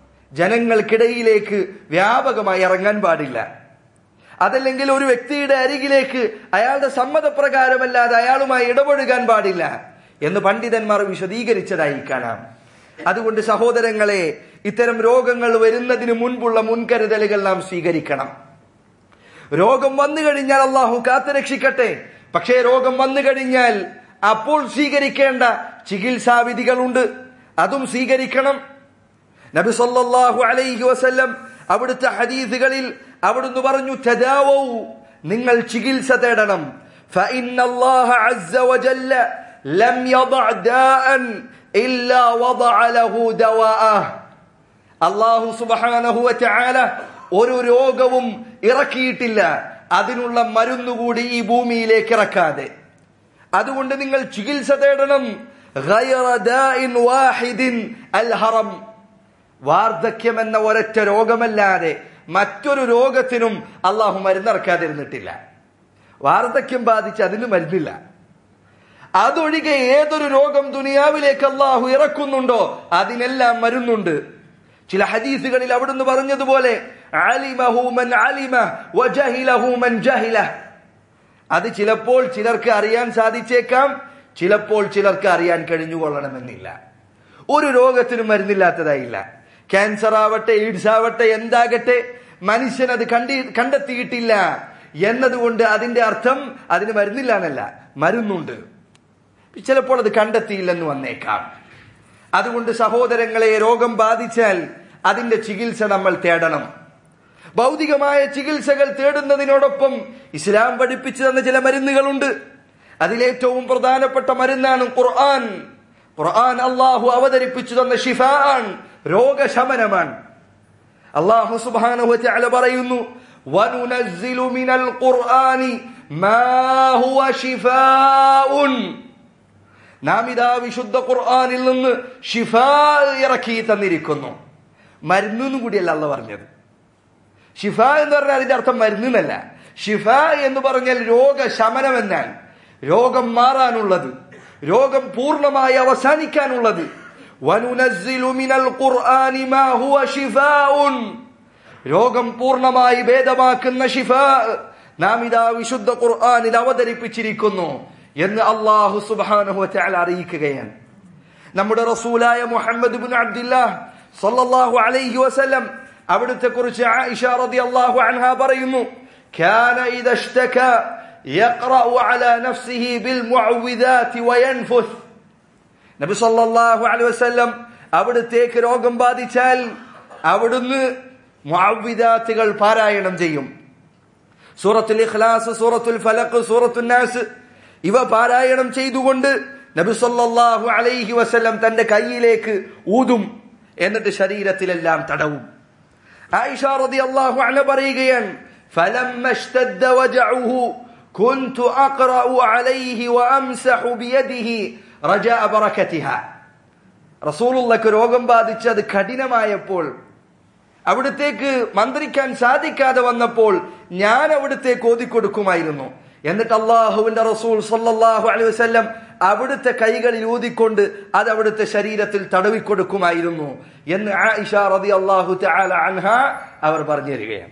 ജനങ്ങൾക്കിടയിലേക്ക് വ്യാപകമായി ഇറങ്ങാൻ പാടില്ല അതല്ലെങ്കിൽ ഒരു വ്യക്തിയുടെ അരികിലേക്ക് അയാളുടെ സമ്മതപ്രകാരമല്ലാതെ അയാളുമായി ഇടപെടുകാൻ പാടില്ല എന്ന് പണ്ഡിതന്മാർ വിശദീകരിച്ചതായി കാണാം അതുകൊണ്ട് സഹോദരങ്ങളെ ഇത്തരം രോഗങ്ങൾ വരുന്നതിന് മുൻപുള്ള മുൻകരുതലുകൾ നാം സ്വീകരിക്കണം രോഗം വന്നു കഴിഞ്ഞാൽ അള്ളാഹു കാത്തുരക്ഷിക്കട്ടെ പക്ഷേ രോഗം വന്നു കഴിഞ്ഞാൽ അപ്പോൾ സ്വീകരിക്കേണ്ട ചികിത്സാവിധികളുണ്ട് അതും സ്വീകരിക്കണം നബി സല്ലല്ലാഹു അലൈഹി വസല്ലം അവിടുത്തെ ഹദീസുകളിൽ അവിടുന്ന് പറഞ്ഞു തദാവൂ നിങ്ങൾ ചികിത്സ തേടണം فإن الله عز وجل لم يضع داء إلا وضع له دواءه അള്ളാഹു സുബ്ഹാനഹു വതആല ഒരു രോഗവും ഇറക്കിയിട്ടില്ല അതിനുള്ള മരുന്നുകൂടി ഈ ഭൂമിയിലേക്ക് ഇറക്കാതെ അതുകൊണ്ട് നിങ്ങൾ ചികിത്സ തേടണം غير داء واحد الهرم വാർദ്ധക്യം എന്ന ഒരൊറ്റ രോഗമല്ലാതെ മറ്റൊരു രോഗത്തിനും അള്ളാഹു മരുന്നിറക്കാതിരുന്നിട്ടില്ല വാർദ്ധക്യം ബാധിച്ച് അതിന് മരുന്നില്ല അതൊഴികെ ഏതൊരു രോഗം ദുനിയാവിലേക്ക് അള്ളാഹു ഇറക്കുന്നുണ്ടോ അതിനെല്ലാം മരുന്നുണ്ട് ചില ഹദീസുകളിൽ അവിടുന്ന് പറഞ്ഞതുപോലെ അലിമഹു മൻ അലിമ വജഹിലഹു മൻ ജഹില അത് ചിലപ്പോൾ ചിലർക്ക് അറിയാൻ സാധിച്ചേക്കാം ചിലപ്പോൾ ചിലർക്ക് അറിയാൻ കഴിഞ്ഞുകൊള്ളണമെന്നില്ല ഒരു രോഗത്തിനും മരുന്നില്ലാത്തതായില്ല ക്യാൻസർ ആവട്ടെ എയ്ഡ്സ് ആവട്ടെ എന്താകട്ടെ മനുഷ്യൻ അത് കണ്ടി കണ്ടെത്തിയിട്ടില്ല എന്നതുകൊണ്ട് അതിന്റെ അർത്ഥം അതിന് മരുന്നില്ല എന്നല്ല മരുന്നുണ്ട് ചിലപ്പോൾ അത് കണ്ടെത്തിയില്ലെന്ന് വന്നേക്കാം അതുകൊണ്ട് സഹോദരങ്ങളെ രോഗം ബാധിച്ചാൽ അതിന്റെ ചികിത്സ നമ്മൾ തേടണം ഭൗതികമായ ചികിത്സകൾ തേടുന്നതിനോടൊപ്പം ഇസ്ലാം പഠിപ്പിച്ചു തന്ന ചില മരുന്നുകളുണ്ട് അതിലേറ്റവും പ്രധാനപ്പെട്ട മരുന്നാണ് ഖുർആൻ ഖുർആൻ അള്ളാഹു അവതരിപ്പിച്ചു തന്ന ഷിഫാൻ രോഗശമനമാണ് അള്ളാഹു സുബ്ഹാനഹു വതആല പറയുന്നു വനുനസ്സിലു മിനൽ ഖുർആനി മാ ഹുവ ഷിഫാഉൻ നാം ഇതാ വിശുദ്ധ ഖുർആനിൽ നിന്ന് ഷിഫാ ഇറക്കി തന്നിരിക്കുന്നു മരുന്ന് എന്നും കൂടിയല്ല അല്ല പറഞ്ഞത് ഷിഫ എന്ന് പറഞ്ഞാൽ അതിന്റെ അർത്ഥം മരുന്ന് എന്നല്ല ഷിഫ എന്ന് പറഞ്ഞാൽ രോഗശമനം എന്നാൽ രോഗം മാറാനുള്ളത് രോഗം പൂർണ്ണമായി അവസാനിക്കാനുള്ളത് വനുനസ്സിലു മിനൽ ഖുർആനി മാ ഹുവ ഷിഫാഉൻ രോഗം പൂർണ്ണമായി ഭേദമാക്കുന്ന ഷിഫ നാം ഇതാ വിശുദ്ധ ഖുർആനിൽ അവതരിപ്പിച്ചിരിക്കുന്നു എന്ന് അള്ളാഹു സുബ്ഹാനഹു വതആല അറിയിക്കുകയാണ് നമ്മുടെ റസൂലായ മുഹമ്മദ് ബിൻ അബ്ദുല്ലാഹ് സല്ലല്ലാഹു അലൈഹി വസല്ലം അവിടുത്തെ കുറിച്ച് ആയിഷ റളിയല്ലാഹു അൻഹ പറയുന്നു كان إذا اشتكى يقرأ على نفسه بالمعوذات وينفث നബി സല്ലല്ലാഹു അലൈഹി വസല്ലം അവിടുത്തേക്ക് രോഗം ബാധിച്ചാൽ അവിടുന്ന് മുഅവ്വിദാത്തുകൾ പാരായണം ചെയ്യും സൂറത്തുൽ ഇഖ്ലാസ് സൂറത്തുൽ ഫലഖ് സൂറത്തുൽ നാസ് ഇവ പാരായണം ചെയ്തുകൊണ്ട് നബി സല്ലല്ലാഹു അലൈഹി വസല്ലം തന്റെ കയ്യിലേക്ക് ഊതും എന്നിട്ട് ശരീരത്തിലെല്ലാം തടവും ആയിഷ റളിയല്ലാഹു അൻഹ പറയുകയാണ് فلما اشتد وجعه كنت أقرأ عليه وأمسح بيده رجاء بركتها റസൂലുള്ളക്ക് രോഗം ബാധിച്ച് അത് കഠിനമായപ്പോൾ അവിടത്തേക്ക് മന്ത്രിക്കാൻ സാധിക്കാതെ വന്നപ്പോൾ ഞാൻ അവിടത്തേക്ക് ഓതിക്കൊടുക്കുമായിരുന്നു എന്നിട്ട് അള്ളാഹുവിന്റെ റസൂൽ സല്ലല്ലാഹു അലൈഹി വസല്ലം അവിടുത്തെ കൈകളിൽ ഊതിക്കൊണ്ട് അത് അവിടുത്തെ ശരീരത്തിൽ തടവിക്കൊടുക്കുമായിരുന്നു എന്ന് ആയിഷ റതി അള്ളാഹു അൻഹ അവർ പറഞ്ഞു തരികയാണ്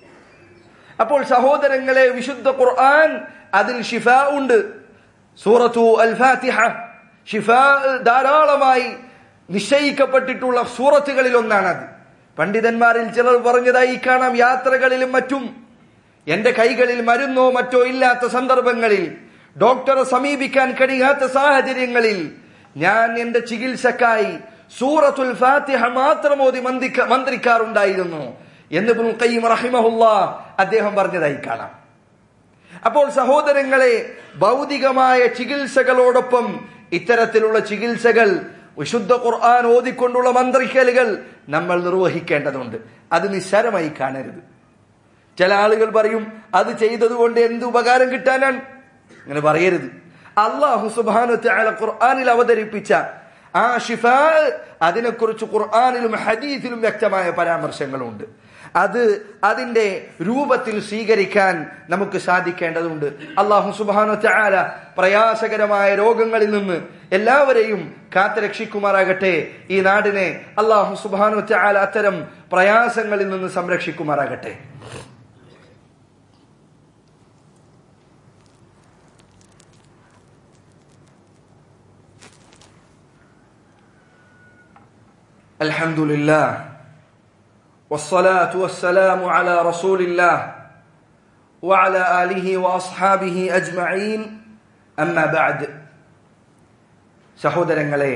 അപ്പോൾ സഹോദരങ്ങളെ വിശുദ്ധ ഖുർആൻ അതിൽ ഷിഫ ഉണ്ട് സൂറത്തു അൽ ഫാത്തിഹ ഷിഫ ധാരാളമായി നിശ്ചയിക്കപ്പെട്ടിട്ടുള്ള സൂറത്തുകളിൽ ഒന്നാണത് പണ്ഡിതന്മാരിൽ ചിലർ പറഞ്ഞതായി കാണാം യാത്രകളിലും മറ്റും എന്റെ കൈകളിൽ മരുന്നോ മറ്റോ ഇല്ലാത്ത സന്ദർഭങ്ങളിൽ ഡോക്ടറെ സമീപിക്കാൻ കഴിയാത്ത സാഹചര്യങ്ങളിൽ ഞാൻ എന്റെ ചികിത്സക്കായി സൂറത്തുൽ ഫാത്തിഹ മാത്രം ഓതി മന്ത്രിക്ക മന്ത്രിക്കാറുണ്ടായിരുന്നു എന്ന് ഇബ്നുൽ ഖയ്യിം റഹിമഹുല്ല അദ്ദേഹം പറഞ്ഞതായി കാണാം അപ്പോൾ സഹോദരങ്ങളെ ഭൗതികമായ ചികിത്സകളോടൊപ്പം ഇത്തരത്തിലുള്ള ചികിത്സകൾ വിശുദ്ധ ഖുർആൻ ഓതിക്കൊണ്ടുള്ള മന്ത്രിക്കലുകൾ നമ്മൾ നിർവഹിക്കേണ്ടതുണ്ട് അത് നിസ്സാരമായി കാണരുത് ചില ആളുകൾ പറയും അത് ചെയ്തതുകൊണ്ട് എന്ത് ഉപകാരം കിട്ടാനാണ് അങ്ങനെ പറയരുത് അള്ളാഹു സുബാനു ഖുർആാനിൽ അവതരിപ്പിച്ച ആ ഷിഫ അതിനെക്കുറിച്ച് ഖുർആാനിലും ഹദീസിലും വ്യക്തമായ പരാമർശങ്ങളുണ്ട് അത് അതിന്റെ രൂപത്തിൽ സ്വീകരിക്കാൻ നമുക്ക് സാധിക്കേണ്ടതുണ്ട് അള്ളാഹു സുബാനു ചാല പ്രയാസകരമായ രോഗങ്ങളിൽ നിന്ന് എല്ലാവരെയും കാത്തുരക്ഷിക്കുമാറാകട്ടെ ഈ നാടിനെ അള്ളാഹു സുബാനു ചാല അത്തരം പ്രയാസങ്ങളിൽ നിന്ന് സംരക്ഷിക്കുമാറാകട്ടെ الحمد لله والصلاة والسلام على رسول الله وعلى آله وأصحابه أجمعين أما بعد സഹോദരങ്ങളെ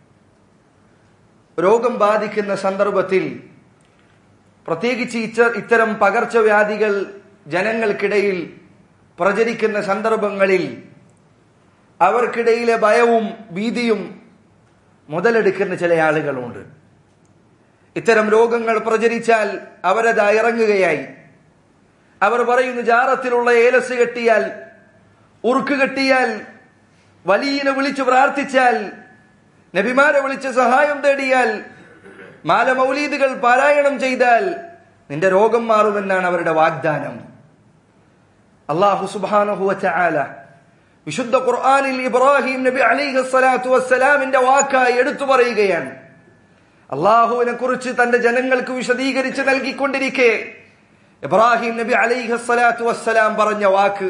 രോഗം ബാധിക്കുന്ന സന്ദർഭത്തിൽ പ്രത്യേകിച്ച് ഇത്തരം പകർച്ചവ്യാധികൾ ജനങ്ങൾക്കിടയിൽ പ്രചരിക്കുന്ന സന്ദർഭങ്ങളിൽ അവർക്കിടയിലെ ഭയവും ഭീതിയും മുതലെടുക്കുന്ന ചില ആളുകളുണ്ട് ഇത്തരം രോഗങ്ങൾ പ്രചരിച്ചാൽ അവരത് ഇറങ്ങുകയായി അവർ പറയുന്നു ജാറത്തിലുള്ള ഏലസ് കെട്ടിയാൽ ഉറുക്ക് കെട്ടിയാൽ വലിയനെ വിളിച്ചു പ്രാർത്ഥിച്ചാൽ നബിമാരെ വിളിച്ച് സഹായം തേടിയാൽ മാലമൗലീദുകൾ പാരായണം ചെയ്താൽ നിന്റെ രോഗം മാറുമെന്നാണ് അവരുടെ വാഗ്ദാനം അള്ളാഹു സുബാനഹുല വിശുദ്ധ ഖുർആാനിൽ ഇബ്രാഹിം നബി അലിഹി സ്വലാത്തു വസ്സലാമിന്റെ വാക്കായി എടുത്തു പറയുകയാണ് അള്ളാഹുവിനെ കുറിച്ച് തന്റെ ജനങ്ങൾക്ക് വിശദീകരിച്ച് നൽകിക്കൊണ്ടിരിക്കെ ഇബ്രാഹിം നബി അലൈഹി സ്വലാത്തു വസ്സലാം പറഞ്ഞ വാക്ക്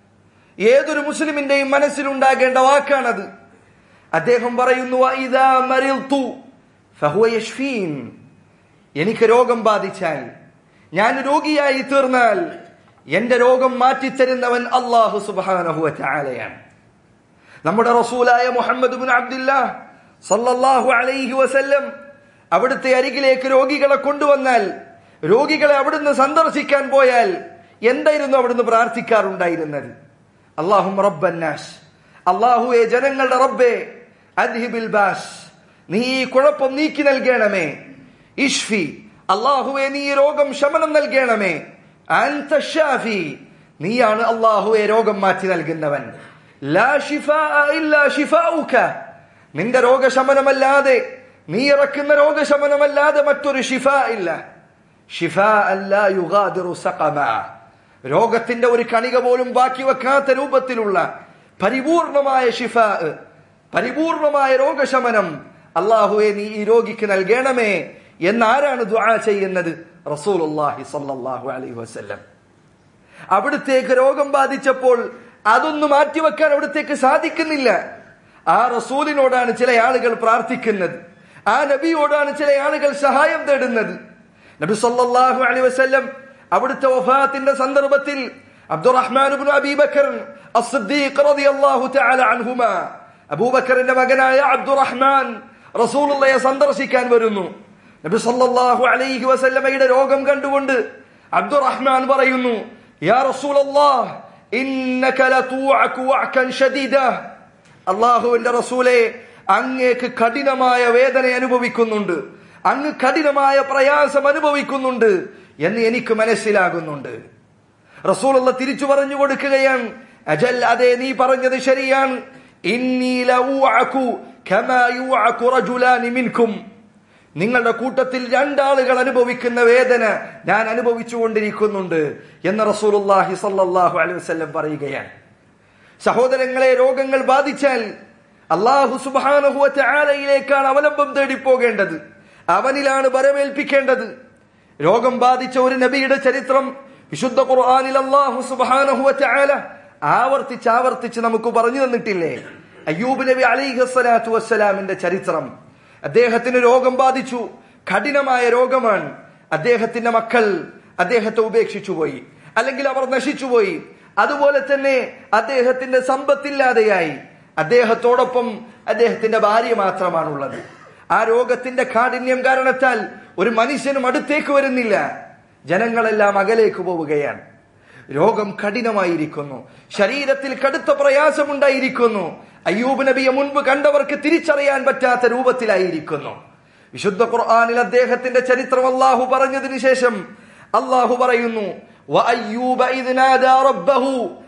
ഏതൊരു മുസ്ലിമിന്റെയും മനസ്സിലുണ്ടാകേണ്ട വാക്കാണത് അദ്ദേഹം പറയുന്നു "വഇദാ മരിൽതു ഫഹുവ യശ്ഫീൻ." എനിക്ക് രോഗം ബാധിച്ചാൽ ഞാൻ രോഗിയായി തീർന്നാൽ എന്റെ രോഗം മാറ്റിത്തരുന്നവൻ അള്ളാഹു സുബാനഹുവ ചാലയാണ് നമ്മുടെ റസൂലായ മുഹമ്മദ് ബിൻ അബ്ദുല്ലാ സല്ലല്ലാഹു അലൈഹി വസല്ലം അവിടുത്തെ അരികിലേക്ക് രോഗികളെ കൊണ്ടുവന്നാൽ രോഗികളെ അവിടുന്ന് സന്ദർശിക്കാൻ പോയാൽ എന്തായിരുന്നു അവിടുന്ന് പ്രാർത്ഥിക്കാറുണ്ടായിരുന്നത് അള്ളാഹും റബ്ബന്നാസ് അള്ളാഹുവെ ജനങ്ങളുടെ റബ്ബെ അദ്ഹിബിൽ ബാസ് നീ ഈ കുഴപ്പം നീക്കി നൽകണമേ ഇഷ്ഫി അള്ളാഹുവെ നീ ഈ രോഗം ശമനം നൽകണമേ അൻത ഷാഫി നീയാണ് അള്ളാഹുവെ രോഗം മാറ്റി നൽകുന്നവൻ ലാ ഷിഫാഅ ഇല്ലാ ഷിഫാഉക നിന്റെ രോഗശമനമല്ലാതെ നീ ഇറക്കുന്ന രോഗശമനമല്ലാതെ മറ്റൊരു ഷിഫ ഇല്ല ഷിഫ അല്ലാ യുഗാദിറു സഖമ രോഗത്തിന്റെ ഒരു കണിക പോലും ബാക്കി വെക്കാത്ത രൂപത്തിലുള്ള പരിപൂർണമായ ഷിഫ പരിപൂർണമായ രോഗശമനം അള്ളാഹുവെ നീ ഈ രോഗിക്ക് നൽകണമേ എന്നാരാണ് ദുആ ചെയ്യുന്നത് റസൂലുള്ളാഹി സ്വല്ലല്ലാഹു അലൈഹി വസല്ലം അവിടുത്തേക്ക് രോഗം ബാധിച്ചപ്പോൾ അതൊന്ന് മാറ്റിവെക്കാൻ അവിടുത്തേക്ക് സാധിക്കുന്നില്ല ആ റസൂലിനോടാണ് ചില ആളുകൾ പ്രാർത്ഥിക്കുന്നത് ആ നബിയോടാണ് ചില ആളുകൾ സഹായം തേടുന്നത് നബി സല്ലല്ലാഹു അലൈഹി വസല്ലം അവിടുത്തെ വഫാത്തിന്റെ സന്ദർഭത്തിൽ അബ്ദുറഹ്മാൻ ഇബ്നു അബീബക്കർ അസ്സദ്ദീഖ് റളിയല്ലാഹു തആല അൻഹുമാ അബൂബക്കറിന്റെ മകനായ അബ്ദുറഹ്മാൻ റസൂലുള്ളയെ സന്ദർശിക്കാൻ വരുന്നു നബി സല്ലല്ലാഹു അലൈഹി വസല്ലമയുടെ രോഗം കണ്ടുകൊണ്ട് അബ്ദുറഹ്മാൻ പറയുന്നു യാ റസൂലല്ലാഹ് ഇന്നക ലതൂഅകു വഅകൻ ഷദീദ അല്ലാഹുവിന്റെ റസൂലേ അങ്ങേക്ക് കഠിനമായ വേദന അനുഭവിക്കുന്നുണ്ട് അങ്ങ് കഠിനമായ പ്രയാസം അനുഭവിക്കുന്നുണ്ട് എന്ന് എനിക്ക് മനസ്സിലാകുന്നുണ്ട് റസൂലുള്ള തിരിച്ചു പറഞ്ഞു കൊടുക്കുകയാണ് അജൽ അതെ നീ പറഞ്ഞത് ശരിയാണ് ഇന്നി ലഊഅകു കമാ യൂഅകു റജുലാനി മിൻകും നിങ്ങളുടെ കൂട്ടത്തിൽ രണ്ടാളുകൾ അനുഭവിക്കുന്ന വേദന ഞാൻ അനുഭവിച്ചുകൊണ്ടിരിക്കുന്നുണ്ട് എന്ന് റസൂലുള്ളാഹി സല്ലല്ലാഹു അലൈഹി വസല്ലം പറയുകയാണ് സഹോദരങ്ങളെ രോഗങ്ങൾ ബാധിച്ചാൽ അള്ളാഹു സുബ്ഹാനഹു വതആലയിലേക്കാണ് അവലംബം തേടി പോകേണ്ടത് അവനിലാണ് ബരമേൽപ്പിക്കേണ്ടത് രോഗം ബാധിച്ച ഒരു നബിയുടെ ചരിത്രം വിശുദ്ധ ഖുർആനിൽ അള്ളാഹു സുബ്ഹാനഹു വതആല ആവർത്തിച്ച് ആവർത്തിച്ച് നമുക്ക് പറഞ്ഞു തന്നിട്ടില്ലേ അയ്യൂബ് നബി അലൈഹി സ്വലാത്തു വസ്സലാമിന്റെ ചരിത്രം അദ്ദേഹത്തിന് രോഗം ബാധിച്ചു കഠിനമായ രോഗമാണ് അദ്ദേഹത്തിന്റെ മക്കൾ അദ്ദേഹത്തെ ഉപേക്ഷിച്ചു പോയി അല്ലെങ്കിൽ അവർ നശിച്ചുപോയി അതുപോലെ തന്നെ അദ്ദേഹത്തിന്റെ സമ്പത്തില്ലാതെയായി അദ്ദേഹത്തോടൊപ്പം അദ്ദേഹത്തിന്റെ ഭാര്യ മാത്രമാണുള്ളത് ആ രോഗത്തിന്റെ കാഠിന്യം കാരണത്താൽ ഒരു മനുഷ്യനും അടുത്തേക്ക് വരുന്നില്ല ജനങ്ങളെല്ലാം അകലേക്ക് പോവുകയാണ് രോഗം കഠിനമായിരിക്കുന്നു ശരീരത്തിൽ കടുത്ത പ്രയാസമുണ്ടായിരിക്കുന്നു അയ്യൂബ് നബിയെ മുൻപ് കണ്ടവർക്ക് തിരിച്ചറിയാൻ പറ്റാത്ത രൂപത്തിലായിരിക്കുന്നു വിശുദ്ധ ഖുർആനിൽ അദ്ദേഹത്തിന്റെ ചരിത്രം അള്ളാഹു പറഞ്ഞതിന് ശേഷം അള്ളാഹു പറയുന്നു وأيوب إذ نادى ربه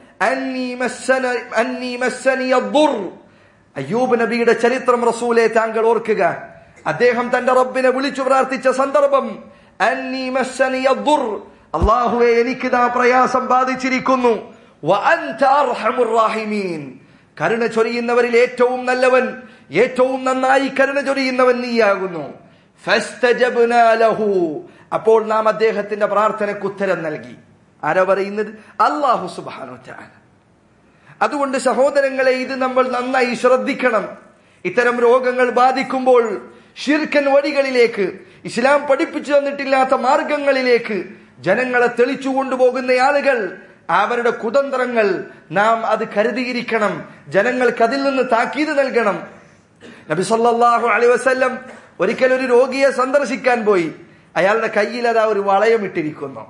أني مسني أني مسني الضر അയ്യൂബ് നബിയുടെ ചരിത്രം റസൂലെ താങ്കൾ ഓർക്കുക അദ്ദേഹം തന്റെ റബ്ബിനെ വിളിച്ചു പ്രാർത്ഥിച്ച സന്ദർഭം അന്നീ മസ്സനി അദ്ദുർ അള്ളാഹുവെ എനിക്കിതാ പ്രയാസം ബാധിച്ചിരിക്കുന്നു വഅൻത അർഹമുർ റാഹിമീൻ കരുണ ചൊരിയുന്നവരിൽ ഏറ്റവും നല്ലവൻ ഏറ്റവും നന്നായി കരുണ ചൊരിയുന്നവൻ നീയാകുന്നു ഫസ്തജബ്നാ ലഹു അപ്പോൾ നാം അദ്ദേഹത്തിന്റെ പ്രാർത്ഥനയ്ക്ക് ഉത്തരം നൽകി ആരാ പറയുന്നത് അള്ളാഹു സുബ്ഹാനഹു വതആല അതുകൊണ്ട് സഹോദരങ്ങളെ ഇത് നമ്മൾ നന്നായി ശ്രദ്ധിക്കണം ഇത്തരം രോഗങ്ങൾ ബാധിക്കുമ്പോൾ ഷിർക്കൻ വഴികളിലേക്ക് ഇസ്ലാം പഠിപ്പിച്ചു തന്നിട്ടില്ലാത്ത മാർഗങ്ങളിലേക്ക് ജനങ്ങളെ തെളിച്ചു കൊണ്ടുപോകുന്ന ആളുകൾ അവരുടെ കുതന്ത്രങ്ങൾ നാം അത് കരുതിയിരിക്കണം ജനങ്ങൾക്ക് അതിൽ നിന്ന് താക്കീത് നൽകണം നബി സല്ലല്ലാഹു അലൈഹി വസല്ലം ഒരിക്കൽ ഒരു രോഗിയെ സന്ദർശിക്കാൻ പോയി അയാളുടെ കയ്യിൽ അതാ ഒരു വളയം ഇട്ടിരിക്കുന്നു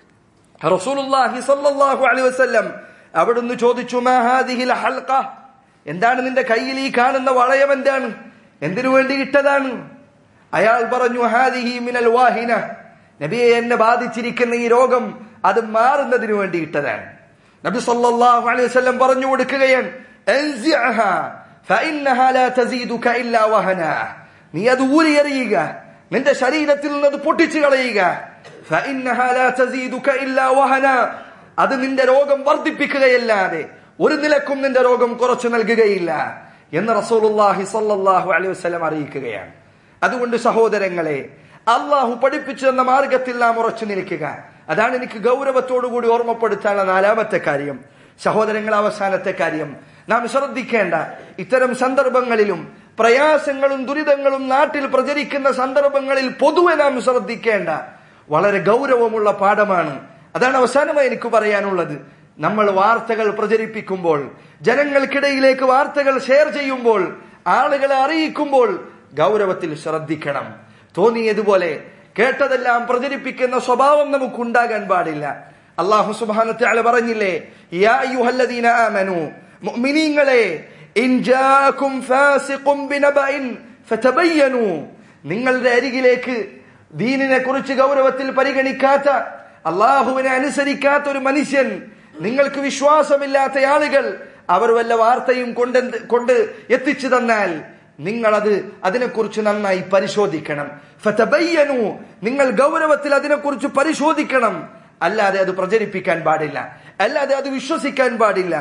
റസൂലുള്ളാഹി സല്ലല്ലാഹു അലൈഹി വസല്ലം അവിടുന്ന് ചോദിച്ചു മാ ഹാദിഹിൽ ഹൽഖ എന്താണ് നിന്റെ കയ്യിൽ ഈ കാണുന്ന വളയം എന്താണ് എന്തിനു വേണ്ടി ഇട്ടതാണ് അയാൾ പറഞ്ഞു ഹാദിഹി മിനൽ വാഹിന നബിയെ എന്നെ ബാധിച്ചിരിക്കുന്ന ഈ രോഗം അത് മാറുന്നതിന് വേണ്ടി ഇട്ടതാണ് നബി സല്ലല്ലാഹു അലൈഹി വസല്ലം പറഞ്ഞു കൊടുക്കുകയാണ് അൻസിഅഹ ഫഇന്നഹാ ലാ തസീദുക ഇല്ലാ വഹന നീ അത് ഊരിയെറിയുക നിന്റെ ശരീരത്തിൽ നിന്ന് അത് പൊട്ടിച്ചു കളയുക ഫഇന്നഹാ ലാ തസീദുക ഇല്ലാ വഹന അത് നിന്റെ രോഗം വർദ്ധിപ്പിക്കുകയല്ലാതെ ഒരു നിലക്കും നിന്റെ രോഗം കുറച്ചു നൽകുകയില്ല എന്ന് റസൂലുള്ളാഹി സ്വല്ലല്ലാഹു അലൈഹി വസല്ലം അറിയിക്കുകയാണ് അതുകൊണ്ട് സഹോദരങ്ങളെ അള്ളാഹു പഠിപ്പിച്ചു തന്ന മാർഗത്തിൽ നാം ഉറച്ചു നിൽക്കുക അതാണ് എനിക്ക് ഗൗരവത്തോടുകൂടി ഓർമ്മപ്പെടുത്താനുള്ള നാലാമത്തെ കാര്യം സഹോദരങ്ങൾ അവസാനത്തെ കാര്യം നാം ശ്രദ്ധിക്കേണ്ട ഇത്തരം സന്ദർഭങ്ങളിലും പ്രയാസങ്ങളും ദുരിതങ്ങളും നാട്ടിൽ പ്രചരിക്കുന്ന സന്ദർഭങ്ങളിൽ പൊതുവെ നാം ശ്രദ്ധിക്കേണ്ട വളരെ ഗൗരവമുള്ള പാഠമാണ് അതാണ് അവസാനമായി എനിക്ക് പറയാനുള്ളത് നമ്മൾ വാർത്തകൾ പ്രചരിപ്പിക്കുമ്പോൾ ജനങ്ങൾക്കിടയിലേക്ക് വാർത്തകൾ ഷെയർ ചെയ്യുമ്പോൾ ആളുകളെ അറിയിക്കുമ്പോൾ ഗൗരവത്തിൽ ശ്രദ്ധിക്കണം തോന്നിയതുപോലെ കേട്ടതെല്ലാം പ്രചരിപ്പിക്കുന്ന സ്വഭാവം നമുക്ക് ഉണ്ടാകാൻ പാടില്ല അള്ളാഹു സുബാനത്തെ ആള് പറഞ്ഞില്ലേ യാ അയ്യുഹല്ലദീന ആമനു മുഅ്മിനീങ്ങളെ ഇൻ ജാഅകും ഫാസിഖും ബിനബഇൻ ഫതബയ്യനു നിങ്ങളുടെ അരികിലേക്ക് ദീനിനെ കുറിച്ച് ഗൗരവത്തിൽ പരിഗണിക്കാത്ത അള്ളാഹുവിനെ അനുസരിക്കാത്ത ഒരു മനുഷ്യൻ നിങ്ങൾക്ക് വിശ്വാസമില്ലാത്ത ആളുകൾ അവർ വല്ല വാർത്തയും കൊണ്ട് കൊണ്ട് എത്തിച്ചു തന്നാൽ നിങ്ങൾ അത് അതിനെക്കുറിച്ച് നന്നായി പരിശോധിക്കണം ഫതബയ്യനു നിങ്ങൾ ഗൗരവത്തിൽ അതിനെക്കുറിച്ച് പരിശോധിക്കണം അല്ലാതെ അത് പ്രചരിപ്പിക്കാൻ പാടില്ല അല്ലാതെ അത് വിശ്വസിക്കാൻ പാടില്ല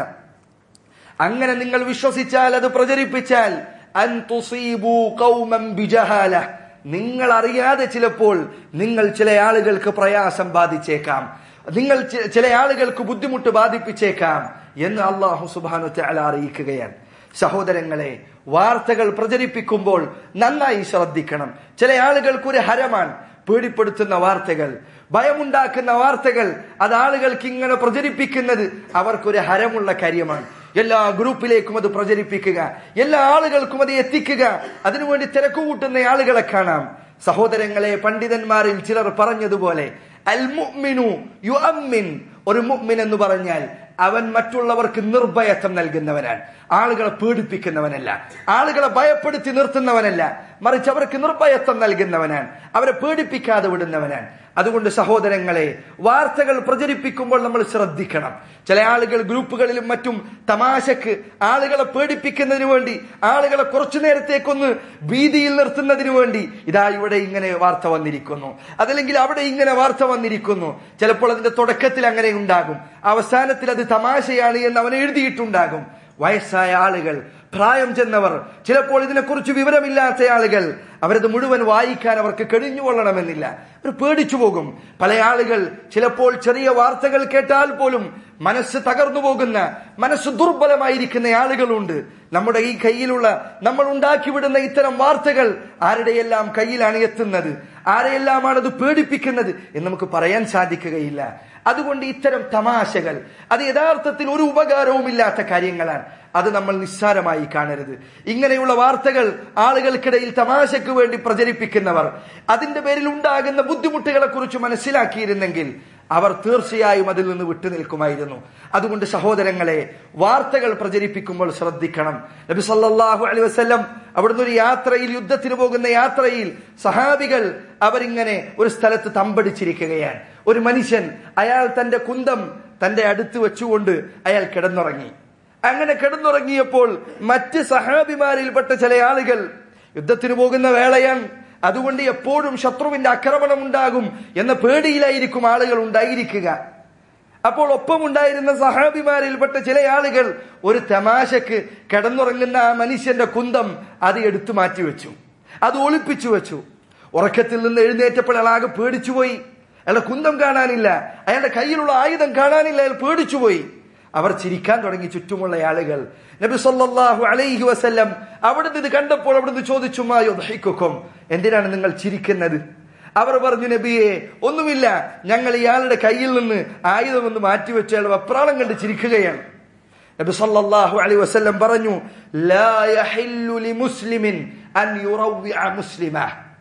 അങ്ങനെ നിങ്ങൾ വിശ്വസിച്ചാൽ അത് പ്രചരിപ്പിച്ചാൽ അൻ തുസീബു ഖൗമൻ ബിജഹാല നിങ്ങൾ അറിയാതെ ചിലപ്പോൾ നിങ്ങൾ ചില ആളുകൾക്ക് പ്രയാസം ബാധിച്ചേക്കാം നിങ്ങൾ ചി- ചില ആളുകൾക്ക് ബുദ്ധിമുട്ട് ബാധിപ്പിച്ചേക്കാം എന്ന് അള്ളാഹു സുബാനു തആല അറിയിക്കുകയാണ് സഹോദരങ്ങളെ വാർത്തകൾ പ്രചരിപ്പിക്കുമ്പോൾ നന്നായി ശ്രദ്ധിക്കണം ചില ആളുകൾക്ക് ഒരു ഹരമാണ് പേടിപ്പെടുത്തുന്ന വാർത്തകൾ ഭയമുണ്ടാക്കുന്ന വാർത്തകൾ അത് ആളുകൾക്ക് ഇങ്ങനെ പ്രചരിപ്പിക്കുന്നത് അവർക്കൊരു ഹരമുള്ള കാര്യമാണ് എല്ലാ ഗ്രൂപ്പിലേക്കും അത് പ്രചരിപ്പിക്കുക എല്ലാ ആളുകൾക്കും അത് എത്തിക്കുക അതിനുവേണ്ടി തിരക്കുകൂട്ടുന്ന ആളുകളെ കാണാം സഹോദരങ്ങളെ പണ്ഡിതന്മാരിൽ ചിലർ പറഞ്ഞതുപോലെ അൽ മുഅ്മിനു യുഅമ്മിൻ ഒരു മുഅ്മിൻ എന്ന് പറഞ്ഞാൽ അവൻ മറ്റുള്ളവർക്ക് നിർഭയത്വം നൽകുന്നവനാണ് ആളുകളെ പേടിപ്പിക്കുന്നവനല്ല ആളുകളെ ഭയപ്പെടുത്തി നിർത്തുന്നവനല്ല മറിച്ച് അവർക്ക് നിർഭയത്വം നൽകുന്നവനാണ് അവരെ പേടിപ്പിക്കാതെ വിടുന്നവനാണ് അതുകൊണ്ട് സഹോദരങ്ങളെ വാർത്തകൾ പ്രചരിപ്പിക്കുമ്പോൾ നമ്മൾ ശ്രദ്ധിക്കണം ചില ആളുകൾ ഗ്രൂപ്പുകളിലും മറ്റും തമാശക്ക് ആളുകളെ പേടിപ്പിക്കുന്നതിന് വേണ്ടി ആളുകളെ കുറച്ചു നേരത്തേക്കൊന്ന് ഭീതിയിൽ നിർത്തുന്നതിന് വേണ്ടി ഇതാ ഇവിടെ ഇങ്ങനെ വാർത്ത വന്നിരിക്കുന്നു അതല്ലെങ്കിൽ അവിടെ ഇങ്ങനെ വാർത്ത വന്നിരിക്കുന്നു ചിലപ്പോൾ അതിന്റെ തുടക്കത്തിൽ അങ്ങനെ ഉണ്ടാകും അവസാനത്തിൽ അത് തമാശയാണ് എന്ന് അവൻ എഴുതിയിട്ടുണ്ടാകും വയസ്സായ ആളുകൾ പ്രായം ചെന്നവർ ചിലപ്പോൾ ഇതിനെക്കുറിച്ച് വിവരമില്ലാത്ത ആളുകൾ അവരത് മുഴുവൻ വായിക്കാൻ അവർക്ക് കഴിഞ്ഞുകൊള്ളണമെന്നില്ല അവർ പേടിച്ചു പോകും പല ആളുകൾ ചിലപ്പോൾ ചെറിയ വാർത്തകൾ കേട്ടാൽ പോലും മനസ്സ് തകർന്നു പോകുന്ന മനസ്സ് ദുർബലമായിരിക്കുന്ന ആളുകളുണ്ട് നമ്മുടെ ഈ കയ്യിലുള്ള നമ്മൾ ഉണ്ടാക്കിവിടുന്ന ഇത്തരം വാർത്തകൾ ആരുടെയെല്ലാം കയ്യിലാണ് എത്തുന്നത് ആരെയെല്ലാമാണ് അത് പേടിപ്പിക്കുന്നത് എന്ന് നമുക്ക് പറയാൻ സാധിക്കുകയില്ല അതുകൊണ്ട് ഇത്തരം തമാശകൾ അത് യഥാർത്ഥത്തിൽ ഒരു ഉപകാരവുമില്ലാത്ത കാര്യങ്ങളാണ് അത് നമ്മൾ നിസ്സാരമായി കാണരുത് ഇങ്ങനെയുള്ള വാർത്തകൾ ആളുകൾക്കിടയിൽ തമാശയ്ക്ക് വേണ്ടി പ്രചരിപ്പിക്കുന്നവർ അതിന്റെ പേരിൽ ഉണ്ടാകുന്ന ബുദ്ധിമുട്ടുകളെ കുറിച്ച് മനസ്സിലാക്കിയിരുന്നെങ്കിൽ അവർ തീർച്ചയായും അതിൽ നിന്ന് വിട്ടുനിൽക്കുമായിരുന്നു അതുകൊണ്ട് സഹോദരങ്ങളെ വാർത്തകൾ പ്രചരിപ്പിക്കുമ്പോൾ ശ്രദ്ധിക്കണം നബി സല്ലല്ലാഹു അലൈഹി വസല്ലം അവിടുന്ന് ഒരു യാത്രയിൽ യുദ്ധത്തിന് പോകുന്ന യാത്രയിൽ സഹാബികൾ അവരിങ്ങനെ ഒരു സ്ഥലത്ത് തമ്പടിച്ചിരിക്കുകയാണ് ഒരു മനുഷ്യൻ അയാൾ തന്റെ കുന്തം തന്റെ അടുത്ത് വെച്ചുകൊണ്ട് അയാൾ കിടന്നുറങ്ങി അങ്ങനെ കിടന്നുറങ്ങിയപ്പോൾ മറ്റ് സഹാബിമാരിൽപ്പെട്ട ചില ആളുകൾ യുദ്ധത്തിന് പോകുന്ന വേളയാണ് അതുകൊണ്ട് എപ്പോഴും ശത്രുവിന്റെ ആക്രമണം ഉണ്ടാകും എന്ന പേടിയിലായിരിക്കും ആളുകൾ ഉണ്ടായിരിക്കുക അപ്പോൾ ഒപ്പമുണ്ടായിരുന്ന സഹാബിമാരിൽപ്പെട്ട ചില ആളുകൾ ഒരു തമാശക്ക് കിടന്നുറങ്ങുന്ന ആ മനുഷ്യന്റെ കുന്തം അത് എടുത്തു മാറ്റി വെച്ചു അത് ഒളിപ്പിച്ചു വെച്ചു ഉറക്കത്തിൽ നിന്ന് എഴുന്നേറ്റപ്പോൾ അയാൾ ആകെ പേടിച്ചുപോയി അയാളുടെ കുന്തം കാണാനില്ല അയാളുടെ കയ്യിലുള്ള ആയുധം കാണാനില്ല അയാൾ പേടിച്ചുപോയി അവർ ചിരിക്കാൻ തുടങ്ങി ചുറ്റുമുള്ള ആളുകൾ നബി സല്ലല്ലാഹു അലൈഹി വസല്ലം അവിടുന്ന് ഇത് കണ്ടപ്പോൾ അവിടുന്ന് ചോദിച്ചു മായുക്കും എന്തിനാണ് നിങ്ങൾ ചിരിക്കുന്നത് അവർ പറഞ്ഞു നബിയെ ഒന്നുമില്ല ഞങ്ങൾ ഇയാളുടെ കയ്യിൽ നിന്ന് ആയുധം ഒന്ന് മാറ്റിവെച്ച് അയാൾ വെപ്രാളം കണ്ട് ചിരിക്കുകയാണ് നബി സല്ലല്ലാഹു അലൈഹി വസല്ലം പറഞ്ഞു ലാ യഹില്ലു ലിമുസ്ലിമിൻ അൻ യുറവ്വിഅ മുസ്ലിമ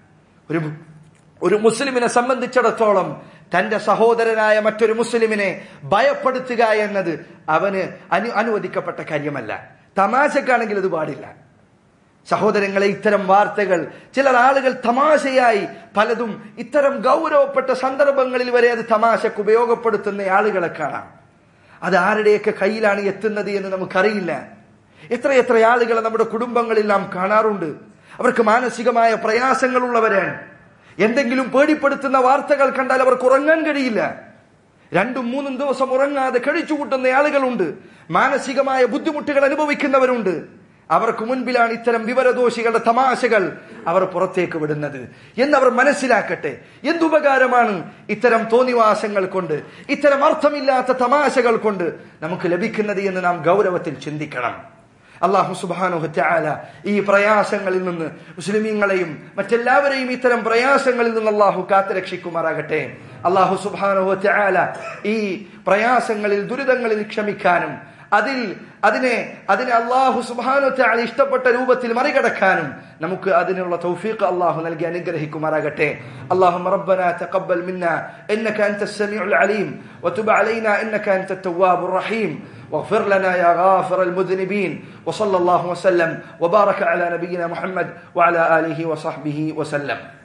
ഒരു ഒരു മുസ്ലിമിനെ സംബന്ധിച്ചിടത്തോളം തന്റെ സഹോദരനായ മറ്റൊരു മുസ്ലിമിനെ ഭയപ്പെടുത്തുക എന്നത് അവന് അനു അനുവദിക്കപ്പെട്ട കാര്യമല്ല തമാശക്കാണെങ്കിൽ അത് പാടില്ല സഹോദരങ്ങളെ ഇത്തരം വാർത്തകൾ ചിലർ ആളുകൾ തമാശയായി പലതും ഇത്തരം ഗൗരവപ്പെട്ട സന്ദർഭങ്ങളിൽ വരെ അത് തമാശക്ക് ഉപയോഗപ്പെടുത്തുന്ന ആളുകളെ കാണാം അത് ആരുടെയൊക്കെ കയ്യിലാണ് എത്തുന്നത് എന്ന് നമുക്കറിയില്ല എത്രയെത്ര ആളുകളെ നമ്മുടെ കുടുംബങ്ങളിൽ നാം കാണാറുണ്ട് അവർക്ക് മാനസികമായ പ്രയാസങ്ങളുള്ളവരാണ് എന്തെങ്കിലും പേടിപ്പെടുത്തുന്ന വാർത്തകൾ കണ്ടാൽ അവർക്ക് ഉറങ്ങാൻ കഴിയില്ല രണ്ടും മൂന്നും ദിവസം ഉറങ്ങാതെ കഴിച്ചു കൂട്ടുന്ന ആളുകളുണ്ട് മാനസികമായ ബുദ്ധിമുട്ടുകൾ അനുഭവിക്കുന്നവരുണ്ട് അവർക്ക് മുൻപിലാണ് ഇത്തരം വിവരദോഷികളുടെ തമാശകൾ അവർ പുറത്തേക്ക് വിടുന്നത് എന്നവർ മനസ്സിലാക്കട്ടെ എന്തുപകാരമാണ് ഇത്തരം തോന്നിവാസങ്ങൾ കൊണ്ട് ഇത്തരം അർത്ഥമില്ലാത്ത തമാശകൾ കൊണ്ട് നമുക്ക് ലഭിക്കുന്നത് എന്ന് നാം ഗൗരവത്തിൽ ചിന്തിക്കണം അള്ളാഹു സുബാനു ചാല ഈ പ്രയാസങ്ങളിൽ നിന്ന് മുസ്ലിമീങ്ങളെയും മറ്റെല്ലാവരെയും ഇത്തരം പ്രയാസങ്ങളിൽ നിന്ന് അള്ളാഹു കാത്തുരക്ഷിക്കുമാറാകട്ടെ അള്ളാഹു സുബാനു ചാല ഈ പ്രയാസങ്ങളിൽ ദുരിതങ്ങളിൽ ക്ഷമിക്കാനും അതിൽ അതിനെ അതിനെ അള്ളാഹു സുബാനു ചാല ഇഷ്ടപ്പെട്ട രൂപത്തിൽ മറികടക്കാനും നമുക്ക് അതിനുള്ള തൗഫീഖ് അള്ളാഹു നൽകി അനുഗ്രഹിക്കുമാറാകട്ടെ اللهم ربنا تقبل منا انك انت السميع العليم وتب علينا انك انت التواب الرحيم واغفر لنا يا غافر المذنبين وصلى الله وسلم وبارك على نبينا محمد وعلى اله وصحبه وسلم